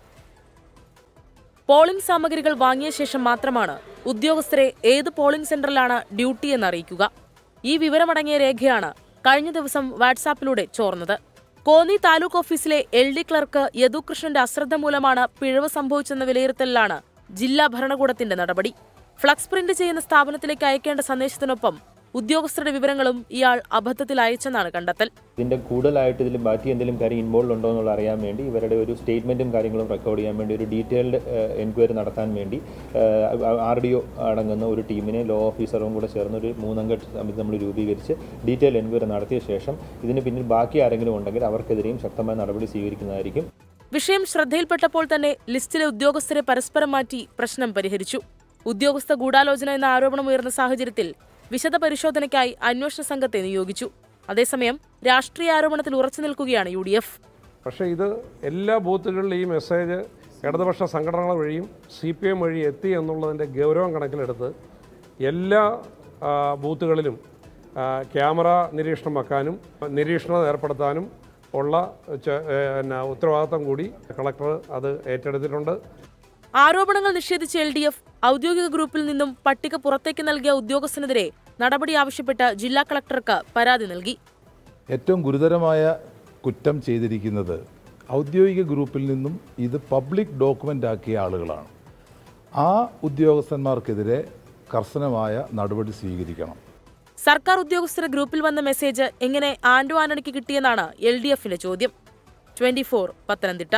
പോളിംഗ് സാമഗ്രികൾ വാങ്ങിയ ശേഷം മാത്രമാണ് ഉദ്യോഗസ്ഥരെ ഏത് പോളിംഗ് സെന്ററിലാണ് ഡ്യൂട്ടി എന്ന് അറിയിക്കുക ഈ വിവരമടങ്ങിയ രേഖയാണ് കഴിഞ്ഞ ദിവസം വാട്സാപ്പിലൂടെ ചോർന്നത് കോന്നി താലൂക്ക് ഓഫീസിലെ എൽ ഡി ക്ലർക്ക് യദുകൃഷ്ണന്റെ അശ്രദ്ധ മൂലമാണ് പിഴവ് സംഭവിച്ചെന്ന വിലയിരുത്തലിലാണ് ജില്ലാ ഭരണകൂടത്തിന്റെ നടപടി ഫ്ലക്സ് പ്രിന്റ് ചെയ്യുന്ന സ്ഥാപനത്തിലേക്ക് അയക്കേണ്ട സന്ദേശത്തിനൊപ്പം ഉദ്യോഗസ്ഥരുടെ വിവരങ്ങളും ഇയാൾ അബദ്ധത്തിൽ അയച്ചെന്നാണ് കണ്ടെത്തൽ ഇതിൻ്റെ കൂടുതലായിട്ട് ഇതിൽ ബാക്കി എന്തെങ്കിലും കാര്യം ഇൻവോൾവ് ഉണ്ടോ എന്നുള്ള അറിയാൻ വേണ്ടി ഇവരുടെ ഒരു സ്റ്റേറ്റ്മെൻറ്റും കാര്യങ്ങളും റെക്കോർഡ് ചെയ്യാൻ വേണ്ടി ഒരു ഡീറ്റെയിൽഡ് എൻക്വയറി നടത്താൻ വേണ്ടി ആർ ഡി ഒ അടങ്ങുന്ന ഒരു ടീമിനെ ലോ ഓഫീസറും കൂടെ ചേർന്ന് ഒരു മൂന്നംഗ സമിതി നമ്മൾ രൂപീകരിച്ച് ഡീറ്റെയിൽ എൻക്വയറി നടത്തിയ ശേഷം ഇതിന് പിന്നിൽ ബാക്കി ആരെങ്കിലും ഉണ്ടെങ്കിൽ അവർക്കെതിരെയും ശക്തമായ നടപടി സ്വീകരിക്കുന്നതായിരിക്കും വിഷയം ശ്രദ്ധയിൽപ്പെട്ടപ്പോൾ തന്നെ ലിസ്റ്റിലെ ഉദ്യോഗസ്ഥരെ പരസ്പരം മാറ്റി പ്രശ്നം പരിഹരിച്ചു ഉദ്യോഗസ്ഥ ഗൂഢാലോചന എന്ന ആരോപണം ഉയർന്ന സാഹചര്യത്തിൽ വിശദ പരിശോധനയ്ക്കായി അന്വേഷണ സംഘത്തെ നിയോഗിച്ചു അതേസമയം രാഷ്ട്രീയ ആരോപണത്തിൽ ഉറച്ചു നിൽക്കുകയാണ് യു ഡി എഫ് പക്ഷേ ഇത് എല്ലാ ബൂത്തുകളിലും ഈ മെസ്സേജ് ഇടതുപക്ഷ സംഘടനകൾ വഴിയും സി പി എം വഴി എത്തി എന്നുള്ളതിൻ്റെ ഗൗരവം കണക്കിലെടുത്ത് എല്ലാ ആ, ബൂത്തുകളിലും ആ, ക്യാമറ നിരീക്ഷണം വെക്കാനും നിരീക്ഷണം ഏർപ്പെടുത്താനും ഉള്ള ചെ- ഏ, പിന്നെ ഉത്തരവാദിത്തം കൂടി കളക്ടർ അത് ഏറ്റെടുത്തിട്ടുണ്ട് ആരോപണങ്ങൾ നിഷേധിച്ച എൽ ഡി എഫ് ഔദ്യോഗിക ഗ്രൂപ്പിൽ നിന്നും പട്ടിക പുറത്തേക്ക് നൽകിയ ഉദ്യോഗസ്ഥനെതിരെ നടപടി ആവശ്യപ്പെട്ട് ജില്ലാ കളക്ടർക്ക് പരാതി നൽകി ഏറ്റവും ഗുരുതരമായ കുറ്റം ചെയ്തിരിക്കുന്നത് ഔദ്യോഗിക ഗ്രൂപ്പിൽ നിന്നും ഇത് പബ്ലിക് ഡോക്യുമെൻ്റ് ആക്കിയ ആളുകളാണ് ആ ഉദ്യോഗസ്ഥന്മാർക്കെതിരെ കർശനമായ നടപടി സ്വീകരിക്കണം സർക്കാർ ഉദ്യോഗസ്ഥരുടെ ഗ്രൂപ്പിൽ വന്ന മെസ്സേജ് എങ്ങനെ ആന്റോ ആന്റണിക്ക് കിട്ടിയെന്നാണ് എൽ ഡി എഫിന്റെ ചോദ്യം twenty four Pathanamthitta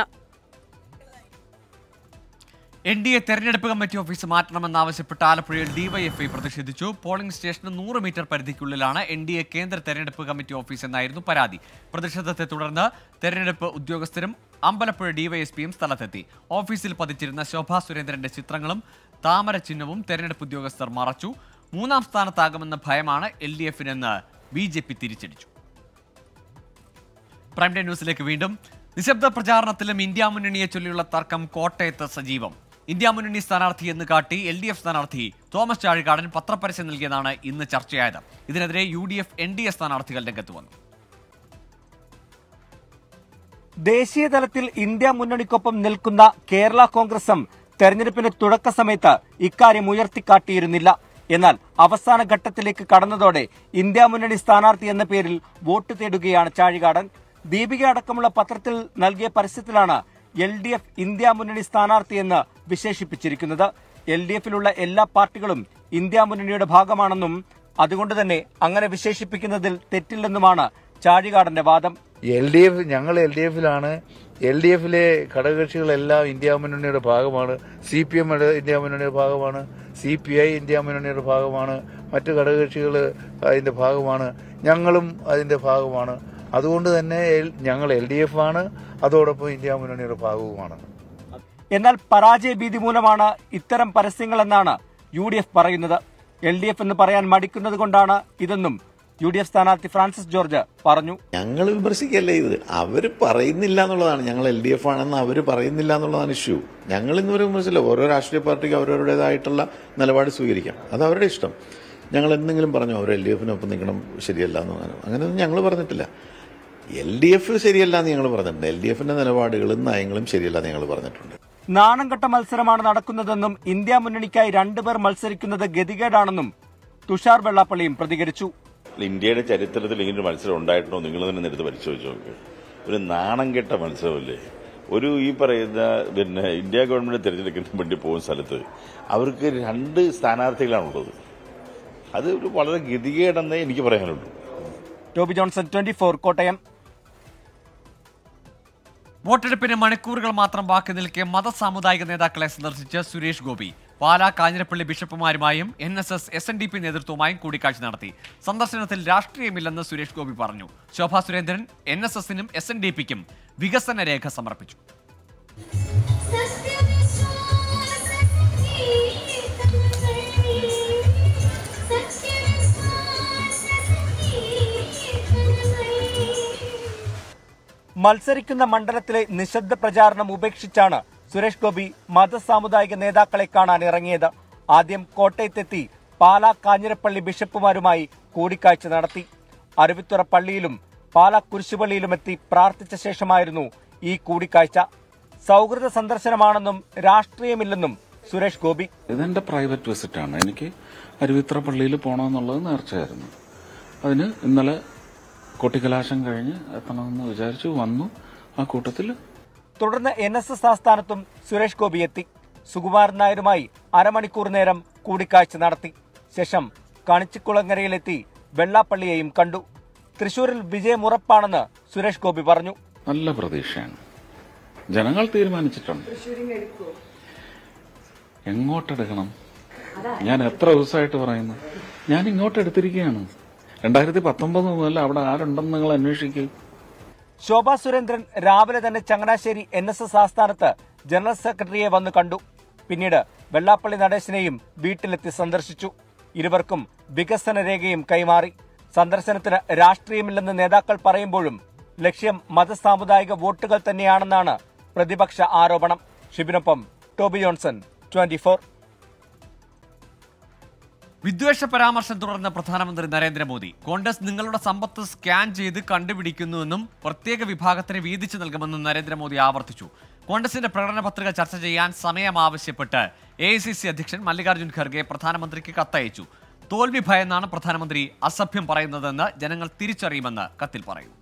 N D A തെരഞ്ഞെടുപ്പ് കമ്മിറ്റി ഓഫീസ് മാറ്റണമെന്നാവശ്യപ്പെട്ട് ആലപ്പുഴയിൽ ഡിവൈഎഫ്ഐ പ്രതിഷേധിച്ചു പോളിംഗ് സ്റ്റേഷന് നൂറ് മീറ്റർ പരിധിക്കുള്ളിലാണ് എൻ ഡി എ കേന്ദ്ര തെരഞ്ഞെടുപ്പ് കമ്മിറ്റി ഓഫീസ് എന്നായിരുന്നു പരാതി പ്രതിഷേധത്തെ തുടർന്ന് തെരഞ്ഞെടുപ്പ് ഉദ്യോഗസ്ഥരും അമ്പലപ്പുഴ ഡിവൈഎസ്പിയും സ്ഥലത്തെത്തി ഓഫീസിൽ പതിച്ചിരുന്ന ശോഭാ സുരേന്ദ്രന്റെ ചിത്രങ്ങളും താമര ചിഹ്നവും തെരഞ്ഞെടുപ്പ് ഉദ്യോഗസ്ഥർ മറച്ചു മൂന്നാം സ്ഥാനത്താകുമെന്ന ഭയമാണ് എൽ ഡി എഫിനെന്ന് ബി ജെ പി തിരിച്ചടിച്ചു പ്രൈം ടൈം ന്യൂസിലേക്ക് വീണ്ടും നിശബ്ദ പ്രചാരണത്തിലും ഇന്ത്യ മുന്നണിയെ ചൊല്ലിയുള്ള തർക്കം കോട്ടയത്ത് സജീവം ഇന്ത്യ മുന്നണി സ്ഥാനാർത്ഥി എന്ന് കാട്ടി എൽ ഡി എഫ് സ്ഥാനാർത്ഥി തോമസ് ചാഴികാടൻ പത്രപരസ്യം നൽകിയതാണ് ഇന്ന് ചർച്ചയായത് ഇതിനെതിരെ U D F N D A സ്ഥാനാർത്ഥികൾ രംഗത്ത് വന്നു ദേശീയ തലത്തിൽ ഇന്ത്യ മുന്നണിക്കൊപ്പം നിൽക്കുന്ന കേരള കോൺഗ്രസും തെരഞ്ഞെടുപ്പിന്റെ തുടക്ക സമയത്ത് ഇക്കാര്യം ഉയർത്തിക്കാട്ടിയിരുന്നില്ല എന്നാൽ അവസാന ഘട്ടത്തിലേക്ക് കടന്നതോടെ ഇന്ത്യ മുന്നണി സ്ഥാനാർത്ഥി എന്ന പേരിൽ വോട്ട് തേടുകയാണ് ചാഴികാടൻ ദീപിക അടക്കമുള്ള പത്രത്തിൽ നൽകിയ പരസ്യത്തിലാണ് എൽ ഡി എഫ് ഇന്ത്യ മുന്നണി സ്ഥാനാർത്ഥിയെന്ന് വിശേഷിപ്പിച്ചിരിക്കുന്നത് എൽ ഡി എഫിലുള്ള എല്ലാ പാർട്ടികളും ഇന്ത്യ മുന്നണിയുടെ ഭാഗമാണെന്നും അതുകൊണ്ട് തന്നെ അങ്ങനെ വിശേഷിപ്പിക്കുന്നതിൽ തെറ്റില്ലെന്നുമാണ് ചാഴികാടന്റെ വാദം എൽ ഡി എഫ് ഞങ്ങൾ എൽ ഡി എഫിലാണ് എൽ ഡി എഫിലെ ഘടകകക്ഷികളെല്ലാം ഇന്ത്യ മുന്നണിയുടെ ഭാഗമാണ് സി പി എം ഇന്ത്യ മുന്നണിയുടെ ഭാഗമാണ് സി പി ഐ ഇന്ത്യ മുന്നണിയുടെ ഭാഗമാണ് മറ്റ് ഘടകകക്ഷികൾ അതിന്റെ ഭാഗമാണ് ഞങ്ങളും അതിന്റെ ഭാഗമാണ് അതുകൊണ്ട് തന്നെ എൽ- ഞങ്ങൾ എൽ ഡി എഫ് ആണ് അതോടൊപ്പം ഇന്ത്യ മുന്നണിയുടെ ഭാഗവുമാണ് എന്നാൽ പരാജയ ഭീതി മൂലമാണ് ഇത്തരം പരസ്യങ്ങളെന്നാണ് യു ഡി എഫ് പറയുന്നത് എൽ ഡി എഫ് എന്ന് പറയാൻ മടിക്കുന്നത് കൊണ്ടാണ് ഇതെന്നും യു ഡി എഫ് സ്ഥാനാർത്ഥി ഫ്രാൻസിസ് ജോർജ് പറഞ്ഞു ഞങ്ങൾ വിമർശിക്കല്ലേ ഇത് അവർ പറയുന്നില്ല എന്നുള്ളതാണ് ഞങ്ങൾ എൽ ഡി എഫ് ആണെന്ന് അവർ പറയുന്നില്ല എന്നുള്ളതാണ് ഇഷ്യൂ ഞങ്ങൾ ഇന്ന് വരെ വിമർശിച്ചില്ല ഓരോ രാഷ്ട്രീയ പാർട്ടിക്ക് അവരവരുടേതായിട്ടുള്ള നിലപാട് സ്വീകരിക്കാം അത് അവരുടെ ഇഷ്ടം ഞങ്ങൾ എന്തെങ്കിലും പറഞ്ഞു അവർ എൽ ഡി എഫിനൊപ്പം നിൽക്കണം ശരിയല്ല എന്ന് പറഞ്ഞു അങ്ങനെയൊന്നും ഞങ്ങൾ പറഞ്ഞിട്ടില്ല എൽ ഡി എഫ് ശരിയല്ല എന്ന് ഞങ്ങൾ പറഞ്ഞിട്ടുണ്ട് എൽ ഡി എഫിന്റെ നിലപാടുകളും നയങ്ങളും ശരിയല്ല എന്ന് ഞങ്ങൾ പറഞ്ഞിട്ടുണ്ട് നാണംകെട്ട മത്സരമാണ് നടക്കുന്നതെന്നും ഇന്ത്യ മുന്നണിക്കായി രണ്ടുപേർ മത്സരിക്കുന്നത് ഗതികേടാണെന്നും തുഷാർ വെള്ളാപ്പള്ളിയും പ്രതികരിച്ചു ഇന്ത്യയുടെ ചരിത്രത്തിൽ ഇങ്ങനെ ഒരു മത്സരം ഉണ്ടായിട്ടുണ്ടോ നിങ്ങൾ തന്നെ എടുത്ത് പരിശോധിച്ച് നോക്ക് ഒരു നാണം കെട്ട മത്സരമല്ലേ ഒരു ഈ പറയുന്ന പിന്നെ ഇന്ത്യ ഗവൺമെന്റ് തിരഞ്ഞെടുക്കുന്ന വേണ്ടി പോകുന്ന സ്ഥലത്ത് അവർക്ക് രണ്ട് സ്ഥാനാർത്ഥികളാണുള്ളത് അത് ഒരു വളരെ ഗതികേടെന്നേ എനിക്ക് പറയാനുള്ളൂ ടോബി ജോൺസൺ ട്വന്റി കോട്ടയം വോട്ടെടുപ്പിന് മണിക്കൂറുകൾ മാത്രം ബാക്കി നിൽക്കെ മതസാമുദായിക നേതാക്കളെ സന്ദർശിച്ച് സുരേഷ് ഗോപി പാലാ കാഞ്ഞിരപ്പള്ളി ബിഷപ്പുമാരുമായും N S S S N D P നേതൃത്വവുമായും കൂടിക്കാഴ്ച നടത്തി സന്ദർശനത്തിൽ രാഷ്ട്രീയമില്ലെന്ന് സുരേഷ് ഗോപി പറഞ്ഞു ശോഭാ സുരേന്ദ്രൻ എൻ എസ് എസിനും എസ് എൻ ഡി പിക്കും വികസന രേഖ സമർപ്പിച്ചു മത്സരിക്കുന്ന മണ്ഡലത്തിലെ നിശബ്ദ പ്രചാരണം ഉപേക്ഷിച്ചാണ് സുരേഷ് ഗോപി മതസാമുദായിക നേതാക്കളെ കാണാൻ ഇറങ്ങിയത് ആദ്യം കോട്ടയത്തെത്തി പാലാ കാഞ്ഞിരപ്പള്ളി ബിഷപ്പുമാരുമായി കൂടിക്കാഴ്ച നടത്തി അരുവിത്തുറ പള്ളിയിലും പാലാ കുരിശുപള്ളിയിലുമെത്തി പ്രാർത്ഥിച്ച ശേഷമായിരുന്നു ഈ കൂടിക്കാഴ്ച സൗഹൃദ സന്ദർശനമാണെന്നും രാഷ്ട്രീയമില്ലെന്നും സുരേഷ് ഗോപി ഇതെന്റെ പ്രൈവറ്റ് വിസിറ്റ് ആണ് എനിക്ക് അരുവിത്ര പള്ളിയിൽ പോകണമെന്നുള്ളത് നേർച്ചയായിരുന്നു അതിന് ഇന്നലെ കൊട്ടിക്കലാശം കഴിഞ്ഞ് എത്തണമെന്ന് വിചാരിച്ചു വന്നു ആ കൂട്ടത്തിൽ തുടർന്ന് എൻ എസ് എസ് ആസ്ഥാനത്തും സുരേഷ് ഗോപി എത്തി സുകുമാരൻ നായരുമായി അരമണിക്കൂർ നേരം കൂടിക്കാഴ്ച നടത്തി ശേഷം കണിച്ചിക്കുളങ്ങരയിലെത്തി വെള്ളാപ്പള്ളിയെയും കണ്ടു തൃശൂരിൽ വിജയമുറപ്പാണെന്ന് സുരേഷ് ഗോപി പറഞ്ഞു നല്ല പ്രതീക്ഷയാണ് ജനങ്ങൾ തീരുമാനിച്ചിട്ടുണ്ട് എങ്ങോട്ടെടുക്കണം ഞാൻ എത്ര ദിവസമായിട്ട് പറയുന്നു ഞാൻ ഇങ്ങോട്ട് എടുത്തിരിക്കുകയാണ് രണ്ടായിരത്തി പത്തൊമ്പത് മുതൽ അവിടെ ആരുണ്ടെന്ന് നിങ്ങൾ അന്വേഷിക്കൂ ശോഭാ സുരേന്ദ്രൻ രാവിലെ തന്നെ ചങ്ങനാശ്ശേരി എൻ എസ് എസ് ആസ്ഥാനത്ത് ജനറൽ സെക്രട്ടറിയെ വന്ന് കണ്ടു പിന്നീട് വെള്ളാപ്പള്ളി നടേശനെയും വീട്ടിലെത്തി സന്ദർശിച്ചു ഇരുവർക്കും വികസന രേഖയും കൈമാറി സന്ദർശനത്തിന് രാഷ്ട്രീയമില്ലെന്ന് നേതാക്കൾ പറയുമ്പോഴും ലക്ഷ്യം മതസാമുദായിക വോട്ടുകൾ തന്നെയാണെന്നാണ് പ്രതിപക്ഷ ആരോപണം ഷിബിനൊപ്പം ടോബി ജോൺസൺ ട്വന്റി വിദ്വേഷ പരാമർശം തുടർന്ന് പ്രധാനമന്ത്രി നരേന്ദ്രമോദി കോൺഗ്രസ് നിങ്ങളുടെ സമ്പത്ത് സ്കാൻ ചെയ്ത് കണ്ടുപിടിക്കുന്നുവെന്നും പ്രത്യേക വിഭാഗത്തിന് വീതിച്ചു നൽകുമെന്നും നരേന്ദ്രമോദി ആവർത്തിച്ചു കോൺഗ്രസിന്റെ പ്രകടന പത്രിക ചർച്ച ചെയ്യാൻ സമയം ആവശ്യപ്പെട്ട് എ അധ്യക്ഷൻ മല്ലികാർജ്ജുൻ ഖർഗെ പ്രധാനമന്ത്രിക്ക് കത്തയച്ചു തോൽവി ഭയന്നാണ് പ്രധാനമന്ത്രി അസഭ്യം പറയുന്നതെന്ന് ജനങ്ങൾ തിരിച്ചറിയുമെന്ന് കത്തിൽ പറയുന്നു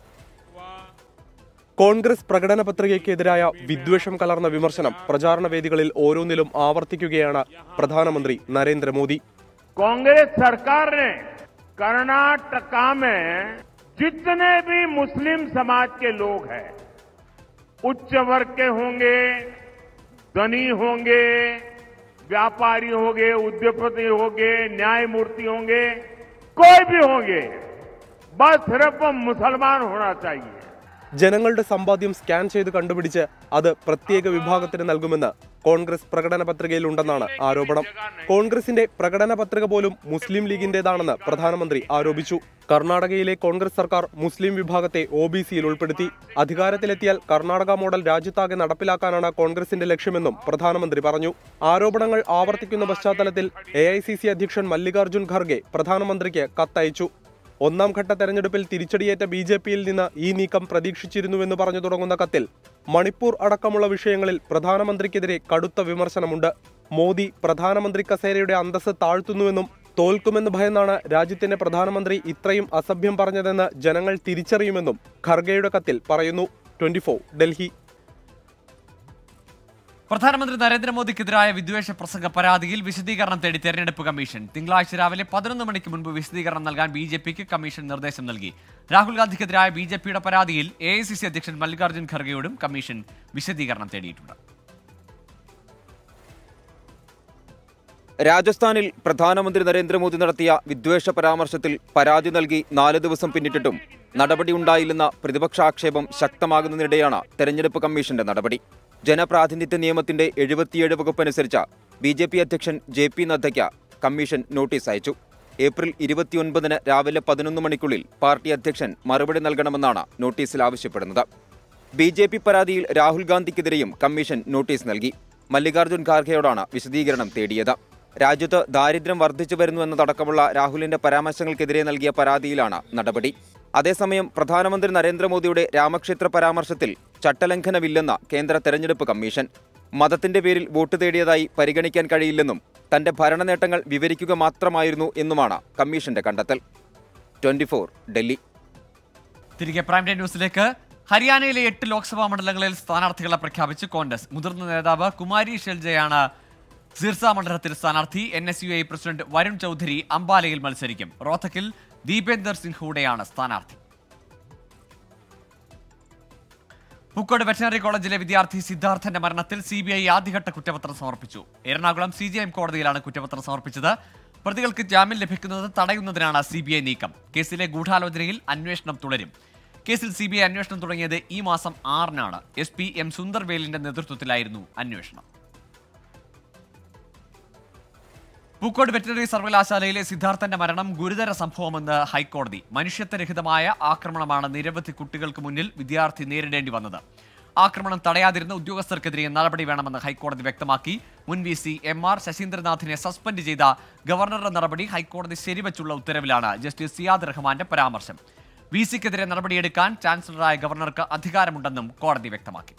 കോൺഗ്രസ് പ്രകടന പത്രികയ്ക്കെതിരായ വിദ്വേഷം കലർന്ന വിമർശനം പ്രചാരണ വേദികളിൽ ഓരോന്നിലും ആവർത്തിക്കുകയാണ് പ്രധാനമന്ത്രി നരേന്ദ്രമോദി कांग्रेस सरकार ने कर्नाटका में जितने भी मुस्लिम समाज के लोग हैं उच्च वर्ग के होंगे धनी होंगे व्यापारी होंगे उद्योगपति होंगे न्यायमूर्ति होंगे कोई भी होंगे बस सिर्फ वो मुसलमान होना चाहिए ജനങ്ങളുടെ സമ്പാദ്യം സ്കാൻ ചെയ്ത് കണ്ടുപിടിച്ച് അത് പ്രത്യേക വിഭാഗത്തിന് നൽകുമെന്ന് കോൺഗ്രസ് പ്രകടന പത്രികയിലുണ്ടെന്നാണ് ആരോപണം കോൺഗ്രസിന്റെ പ്രകടന പത്രിക പോലും മുസ്ലിം ലീഗിന്റേതാണെന്ന് പ്രധാനമന്ത്രി ആരോപിച്ചു കർണാടകയിലെ കോൺഗ്രസ് സർക്കാർ മുസ്ലിം വിഭാഗത്തെ ഒ ബി സിയിൽ ഉൾപ്പെടുത്തി അധികാരത്തിലെത്തിയാൽ കർണാടക മോഡൽ രാജ്യത്താകെ നടപ്പിലാക്കാനാണ് കോൺഗ്രസിന്റെ ലക്ഷ്യമെന്നും പ്രധാനമന്ത്രി പറഞ്ഞു ആരോപണങ്ങൾ ആവർത്തിക്കുന്ന പശ്ചാത്തലത്തിൽ എ അധ്യക്ഷൻ മല്ലികാർജ്ജുൻ ഖർഗെ പ്രധാനമന്ത്രിക്ക് കത്തയച്ചു ഒന്നാം ഘട്ട തെരഞ്ഞെടുപ്പിൽ തിരിച്ചടിയേറ്റ ബി ജെ പിയിൽ നിന്ന് ഈ നീക്കം പ്രതീക്ഷിച്ചിരുന്നുവെന്ന് പറഞ്ഞു തുടങ്ങുന്ന കത്തിൽ മണിപ്പൂർ അടക്കമുള്ള വിഷയങ്ങളിൽ പ്രധാനമന്ത്രിക്കെതിരെ കടുത്ത വിമർശനമുണ്ട് മോദി പ്രധാനമന്ത്രി കസേരയുടെ അന്തസ് താഴ്ത്തുന്നുവെന്നും തോൽക്കുമെന്ന് ഭയന്നാണ് രാജ്യത്തിന്റെ പ്രധാനമന്ത്രി ഇത്രയും അസഭ്യം പറഞ്ഞതെന്ന് ജനങ്ങൾ തിരിച്ചറിയുമെന്നും ഖർഗെയുടെ കത്തിൽ പറയുന്നു ട്വന്റി ഡൽഹി പ്രധാനമന്ത്രി നരേന്ദ്രമോദിക്കെതിരായ വിദ്വേഷ പ്രസംഗ പരാതിയിൽ വിശദീകരണം തേടി തെരഞ്ഞെടുപ്പ് കമ്മീഷൻ തിങ്കളാഴ്ച രാവിലെ പതിനൊന്ന് മണിക്ക് മുൻപ് വിശദീകരണം നൽകാൻ ബി ജെ പിക്ക് കമ്മീഷൻ നിർദ്ദേശം നൽകി രാഹുൽ ഗാന്ധിക്കെതിരായ ബി ജെ പിയുടെ പരാതിയിൽ എ ഐ സി സി അധ്യക്ഷൻ മല്ലികാർജ്ജുൻ ഖർഗെയോടും കമ്മീഷൻ വിശദീകരണം തേടിയിട്ടുണ്ട് രാജസ്ഥാനിൽ പ്രധാനമന്ത്രി നരേന്ദ്രമോദി നടത്തിയ വിദ്വേഷ പരാമർശത്തിൽ പരാതി നൽകി നാല് ദിവസം പിന്നിട്ടിട്ടും നടപടിയുണ്ടായില്ലെന്ന പ്രതിപക്ഷാക്ഷേപം ശക്തമാകുന്നതിനിടെയാണ് തെരഞ്ഞെടുപ്പ് കമ്മീഷന്റെ നടപടി ജനപ്രാതിനിധ്യ നിയമത്തിന്റെ എഴുപത്തിയേഴ് വകുപ്പനുസരിച്ച് ബി ജെ പി അധ്യക്ഷൻ ജെ പി നദ്ദയ്ക്ക് കമ്മീഷൻ നോട്ടീസ് അയച്ചു ഏപ്രിൽ ഇരുപത്തിയൊൻപതിന് രാവിലെ പതിനൊന്ന് മണിക്കുള്ളിൽ പാർട്ടി അധ്യക്ഷൻ മറുപടി നൽകണമെന്നാണ് നോട്ടീസിൽ ആവശ്യപ്പെടുന്നത് ബി ജെ പി പരാതിയിൽ രാഹുൽ ഗാന്ധിക്കെതിരെയും കമ്മീഷൻ നോട്ടീസ് നൽകി മല്ലികാർജ്ജുൻ ഖാർഗെയോടാണ് വിശദീകരണം തേടിയത് രാജ്യത്ത് ദാരിദ്ര്യം വർദ്ധിച്ചു വരുന്നുവെന്നതടക്കമുള്ള രാഹുലിന്റെ പരാമർശങ്ങൾക്കെതിരെ നൽകിയ പരാതിയിലാണ് നടപടി അതേസമയം പ്രധാനമന്ത്രി നരേന്ദ്രമോദിയുടെ രാമക്ഷേത്ര പരാമർശത്തിൽ ചട്ടലംഘനമില്ലെന്ന കേന്ദ്ര തെരഞ്ഞെടുപ്പ് കമ്മീഷൻ മതത്തിന്റെ പേരിൽ വോട്ട് തേടിയതായി പരിഗണിക്കാൻ കഴിയില്ലെന്നും തന്റെ ഭരണനേട്ടങ്ങൾ വിവരിക്കുക മാത്രമായിരുന്നു എന്നുമാണ് കമ്മീഷന്റെ കണ്ടെത്തൽ ട്വന്റി ഡൽഹി തിരികെ പ്രൈം ടൈം ന്യൂസിലേക്ക് ഹരിയാനയിലെ എട്ട് ലോക്സഭാ മണ്ഡലങ്ങളിൽ സ്ഥാനാർത്ഥികളെ പ്രഖ്യാപിച്ച് കോൺഗ്രസ് മുതിർന്ന നേതാവ് കുമാരി ഷെൽജയാണ് സിർസ മണ്ഡലത്തിൽ സ്ഥാനാർത്ഥി N S U I president Varun Chaudhary അംബാലയിൽ മത്സരിക്കും റോത്തക്കിൽ ദീപേന്ദർ സിംഗ് ഹൂഡയാണ് സ്ഥാനാർത്ഥി പൂക്കോട് വെറ്റനറി കോളേജിലെ വിദ്യാർത്ഥി സിദ്ധാർത്ഥന്റെ മരണത്തിൽ സി ബി ഐ ആദ്യഘട്ട കുറ്റപത്രം സമർപ്പിച്ചു എറണാകുളം സി ജി എം കോടതിയിലാണ് കുറ്റപത്രം സമർപ്പിച്ചത് പ്രതികൾക്ക് ജാമ്യം ലഭിക്കുന്നത് തടയുന്നതിനാണ് സി ബി ഐ നീക്കം കേസിലെ ഗൂഢാലോചനയിൽ അന്വേഷണം തുടരും കേസിൽ സി ബി ഐ അന്വേഷണം തുടങ്ങിയത് ഈ മാസം ആറിനാണ് എസ് പി എം സുന്ദർവേലിന്റെ നേതൃത്വത്തിലായിരുന്നു അന്വേഷണം പൂക്കോട് വെറ്ററിനറി സർവകലാശാലയിലെ സിദ്ധാർത്ഥന്റെ മരണം ഗുരുതര സംഭവമെന്ന് ഹൈക്കോടതി മനുഷ്യത്വരഹിതമായ ആക്രമണമാണ് നിരവധി കുട്ടികൾക്ക് മുന്നിൽ വിദ്യാർത്ഥി നേരിടേണ്ടി വന്നത് ആക്രമണം തടയാതിരുന്ന ഉദ്യോഗസ്ഥർക്കെതിരെ നടപടി വേണമെന്ന് ഹൈക്കോടതി വ്യക്തമാക്കി മുൻ വി സി എം ആർ ശശീന്ദ്രനാഥിനെ സസ്പെൻഡ് ചെയ്ത ഗവർണറുടെ നടപടി ഹൈക്കോടതി ശരിവച്ചുള്ള ഉത്തരവിലാണ് ജസ്റ്റിസ് സിയാദ് റഹ്മാന്റെ പരാമർശം വി സിക്കെതിരെ നടപടിയെടുക്കാൻ ചാൻസലറായ ഗവർണർക്ക് അധികാരമുണ്ടെന്നും കോടതി വ്യക്തമാക്കി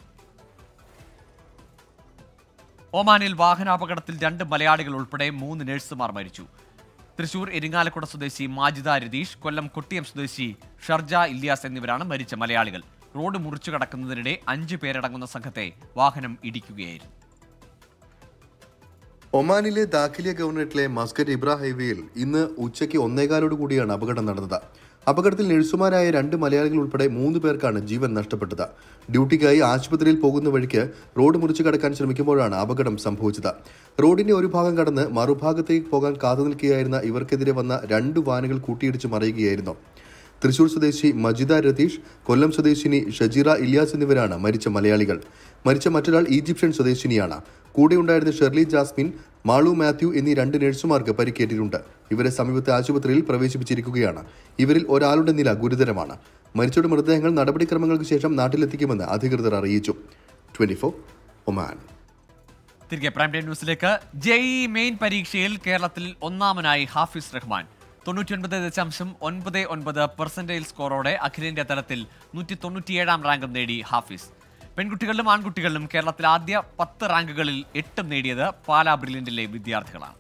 ഒമാനിൽ വാഹനാപകടത്തിൽ രണ്ട് മലയാളികൾ ഉൾപ്പെടെ മൂന്ന് നഴ്സുമാർ മരിച്ചു തൃശൂർ എരിങ്ങാലക്കുട സ്വദേശി മാജിദ രതീഷ് കൊല്ലം കൊട്ടിയം സ്വദേശി ഷർജ ഇല്യാസ് എന്നിവരാണ് മരിച്ച മലയാളികൾ റോഡ് മുറിച്ചു കടക്കുന്നതിനിടെ അഞ്ചു പേരടങ്ങുന്ന സംഘത്തെ വാഹനം ഇടിക്കുകയായിരുന്നു ഒമാനിലെ ദാഖിലിയ ഗവർണറേറ്റിലെ മസ്കറ്റ് ഇബ്ര ഹൈവേയിൽ ഇന്ന് ഉച്ചയ്ക്ക് ഒന്നേകാലോട് കൂടിയാണ് അപകടം നടന്നത് അപകടത്തിൽ നഴ്സുമാരായ രണ്ട് മലയാളികൾ ഉൾപ്പെടെ മൂന്ന് പേർക്കാണ് ജീവൻ നഷ്ടപ്പെട്ടത് ഡ്യൂട്ടിക്കായി ആശുപത്രിയിൽ പോകുന്ന വഴിക്ക് റോഡ് മുറിച്ചു കടക്കാൻ ശ്രമിക്കുമ്പോഴാണ് അപകടം സംഭവിച്ചത് റോഡിന്റെ ഒരു ഭാഗം കടന്ന് മറുഭാഗത്തേക്ക് പോകാൻ കാത്തുനിൽക്കുകയായിരുന്ന ഇവർക്കെതിരെ വന്ന രണ്ട് വാനുകൾ കൂട്ടിയിടിച്ച് മറിയുകയായിരുന്നു തൃശൂർ സ്വദേശി മജിദ രതീഷ് കൊല്ലം സ്വദേശിനി ഷജീറ ഇല്യാസ് എന്നിവരാണ് മരിച്ച മലയാളികൾ മരിച്ച മറ്റൊരാൾ ഈജിപ്ഷ്യൻ സ്വദേശിനിയാണ് കൂടെയുണ്ടായിരുന്ന ഷെർലി ജാസ്മിൻ മാളു മാത്യു എന്നീ രണ്ട് നഴ്സുമാർക്ക് പരിക്കേറ്റിട്ടുണ്ട് ഇവരെ സമീപത്തെ ആശുപത്രിയിൽ പ്രവേശിപ്പിച്ചിരിക്കുകയാണ് ഇവരിൽ ഒരാളുടെ നില ഗുരുതരമാണ് മരിച്ചവരുടെ മൃതദേഹങ്ങൾ നടപടിക്രമങ്ങൾക്ക് ശേഷം നാട്ടിലെത്തിക്കുമെന്ന് അധികൃതർ അറിയിച്ചു ട്വന്റി ഒമാൻ തിരികെ പ്രൈം ടൈം ന്യൂസിലേക്ക് ജെഇ മെയിൻ പരീക്ഷയിൽ കേരളത്തിൽ ഒന്നാമനായി ഹാഫിസ് റഹ്മാൻ തൊണ്ണൂറ്റിയൊൻപത് ദശാംശം ഒൻപത് ഒൻപത് പെർസെന്റേജ് സ്കോറോടെ അഖിലേന്ത്യാ തലത്തിൽ നൂറ്റി തൊണ്ണൂറ്റിയേഴാം റാങ്കും നേടി ഹാഫിസ് പെൺകുട്ടികളിലും ആൺകുട്ടികളിലും കേരളത്തിൽ ആദ്യ പത്ത് റാങ്കുകളിൽ എട്ടും നേടിയത് പാലാ ബ്രില്യന്റിലെ വിദ്യാർത്ഥികളാണ്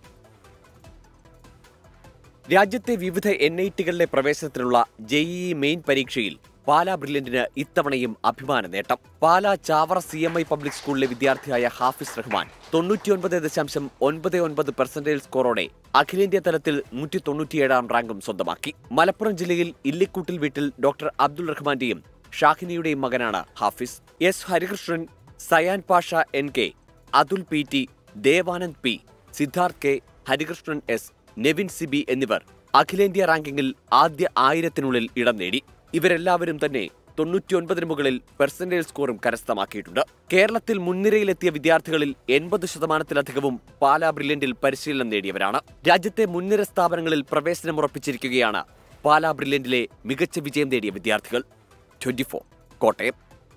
രാജ്യത്തെ വിവിധ എൻ ഐ ടികളിലെ പ്രവേശനത്തിനുള്ള ജെഇഇ മെയിൻ പരീക്ഷയിൽ പാലാ ബ്രില്യന്റിന് ഇത്തവണയും അഭിമാന നേട്ടം Pala Chavara C M I public സ്കൂളിലെ വിദ്യാർത്ഥിയായ ഹാഫിസ് റഹ്മാൻ തൊണ്ണൂറ്റിയൊൻപത് ദശാംശം ഒൻപത് ഒൻപത് പെർസെന്റേജ് സ്കോറോടെ അഖിലേന്ത്യാ തലത്തിൽ നൂറ്റി തൊണ്ണൂറ്റിയേഴാം റാങ്കും സ്വന്തമാക്കി മലപ്പുറം ജില്ലയിൽ ഇല്ലിക്കൂട്ടിൽ വീട്ടിൽ ഡോക്ടർ അബ്ദുൾ റഹ്മാന്റെയും ഷാഹിനിയുടെയും മകനാണ് Hafiz S Harikrishnan Sayan Pasha N K Athul P T Devanand P Siddharth K Harikrishnan S Nevin Siby എന്നിവർ അഖിലേന്ത്യാ റാങ്കിങ്ങിൽ ആദ്യ ആയിരത്തിനുള്ളിൽ ഇടം നേടി ഇവരെല്ലാവരും തന്നെ തൊണ്ണൂറ്റിയൊൻപതിന് മുകളിൽ പെർസെന്റേജ് സ്കോറും കരസ്ഥമാക്കിയിട്ടുണ്ട് കേരളത്തിൽ മുൻനിരയിലെത്തിയ വിദ്യാർത്ഥികളിൽ എൺപത് ശതമാനത്തിലധികവും പാലാ ബ്രില്യന്റിൽ പരിശീലനം നേടിയവരാണ് രാജ്യത്തെ മുൻനിര സ്ഥാപനങ്ങളിൽ പ്രവേശനം ഉറപ്പിച്ചിരിക്കുകയാണ് പാലാ ബ്രില്യന്റിലെ മികച്ച വിജയം നേടിയ വിദ്യാർത്ഥികൾ ട്വന്റി കോട്ടയം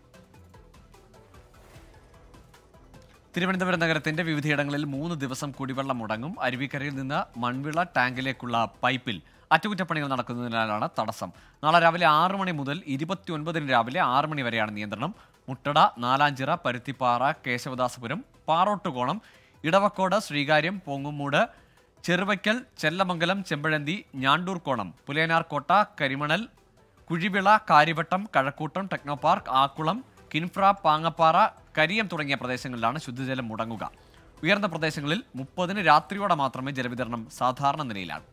തിരുവനന്തപുരം നഗരത്തിന്റെ വിവിധയിടങ്ങളിൽ മൂന്ന് ദിവസം കുടിവെള്ളം മുടങ്ങും അരുവിക്കരയിൽ നിന്ന് മൺവിള ടാങ്കിലേക്കുള്ള പൈപ്പിൽ അറ്റകുറ്റപ്പണികൾ നടക്കുന്നതിനാലാണ് തടസ്സം നാളെ രാവിലെ ആറ് മണി മുതൽ ഇരുപത്തിയൊൻപതിന് രാവിലെ ആറ് മണി വരെയാണ് നിയന്ത്രണം മുട്ടട നാലാഞ്ചിറ പരുത്തിപ്പാറ കേശവദാസപുരം പാറോട്ടുകോണം ഇടവക്കോട് ശ്രീകാര്യം പൊങ്ങുമൂട് ചെറുവയ്ക്കൽ ചെല്ലമംഗലം ചെമ്പഴന്തി ഞാണ്ടൂർക്കോണം പുലേനാർകോട്ട കരിമണൽ കുഴിവിള കാര്യവട്ടം കഴക്കൂട്ടം ടെക്നോ പാർക്ക് ആക്കുളം കിൻഫ്ര പാങ്ങപ്പാറ കരിയം തുടങ്ങിയ പ്രദേശങ്ങളിലാണ് ശുദ്ധജലം മുടങ്ങുക ഉയർന്ന പ്രദേശങ്ങളിൽ മുപ്പതിന് രാത്രിയോടെ മാത്രമേ ജലവിതരണം സാധാരണ നിലയിലാണ്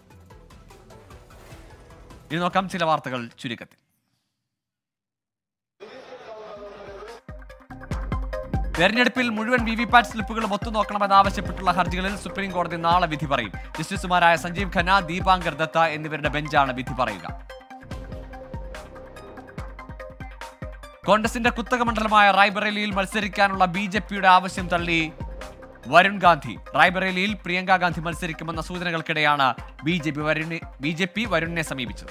ഇനി നോക്കാം ചില വാർത്തകൾ ചുരുക്കത്തിൽ തെരഞ്ഞെടുപ്പിൽ മുഴുവൻ വി വി പാറ്റ് സ്ലിപ്പുകളും ഒത്തുനോക്കണമെന്നാവശ്യപ്പെട്ടുള്ള ഹർജികളിൽ സുപ്രീം കോടതി നാളെ വിധി പറയും ജസ്റ്റിസുമാരായ സഞ്ജീവ് ഖന്ന ദീപാങ്കർ ദത്ത എന്നിവരുടെ ബെഞ്ചാണ് വിധി പറയുക കോൺഗ്രസിന്റെ കുത്തക മണ്ഡലമായ റായ്ബറേലിയിൽ മത്സരിക്കാനുള്ള ബി ജെ പിയുടെ ആവശ്യം തള്ളി വരുൺ ഗാന്ധി റായ്ബറേലിയിൽ പ്രിയങ്ക ഗാന്ധി മത്സരിക്കുമെന്ന സൂചനകൾക്കിടെയാണ് ബി ജെ പി വരുണി ബി ജെ പി വരുണിനെ സമീപിച്ചത്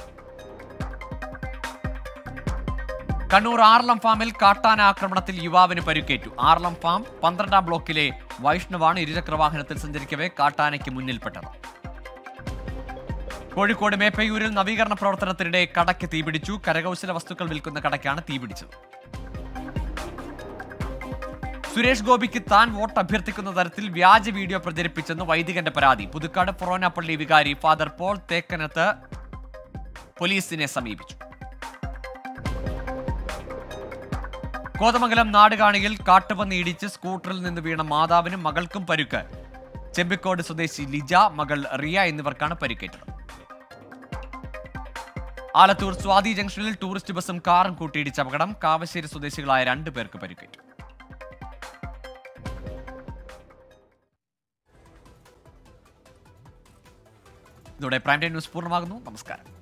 കണ്ണൂർ ആർലം ഫാമിൽ കാട്ടാന ആക്രമണത്തിൽ യുവാവിന് പരിക്കേറ്റു ആർലം ഫാം പന്ത്രണ്ടാം ബ്ലോക്കിലെ വൈഷ്ണവാണ് ഇരുചക്രവാഹനത്തിൽ സഞ്ചരിക്കവേ കാട്ടാനയ്ക്ക് മുന്നിൽപ്പെട്ടത് കോഴിക്കോട് മേപ്പയൂരിൽ നവീകരണ പ്രവർത്തനത്തിനിടെ കടയ്ക്ക് തീപിടിച്ചു കരകൗശല വസ്തുക്കൾ വിൽക്കുന്ന കടയ്ക്കാണ് തീപിടിച്ചത് സുരേഷ് ഗോപിക്ക് താൻ വോട്ട് അഭ്യർത്ഥിക്കുന്ന തരത്തിൽ വ്യാജ വീഡിയോ പ്രചരിപ്പിച്ചെന്ന് വൈദികന്റെ പരാതി പുതുക്കാട് ഫൊറോനാപ്പള്ളി വികാരി ഫാദർ പോൾ തേക്കനത്ത് പോലീസിനെ സമീപിച്ചു കോതമംഗലം നാടുകാണിയിൽ കാട്ടുപന്നി ഇടിച്ച് സ്കൂട്ടറിൽ നിന്ന് വീണ മാതാവിനും മകൾക്കും പരുക്ക് ചെമ്പിക്കോട് സ്വദേശി ലിജ മകൾ റിയ എന്നിവർക്കാണ് പരിക്കേറ്റത് ആലത്തൂർ സ്വാതി ജംഗ്ഷനിൽ ടൂറിസ്റ്റ് ബസും കാറും കൂട്ടിയിടിച്ച അപകടം കാവശ്ശേരി സ്വദേശികളായ രണ്ടു പേർക്ക് പരിക്കേറ്റു ഇതോടെ പ്രൈം ടൈം ന്യൂസ് പൂർണ്ണമാകുന്നു നമസ്കാരം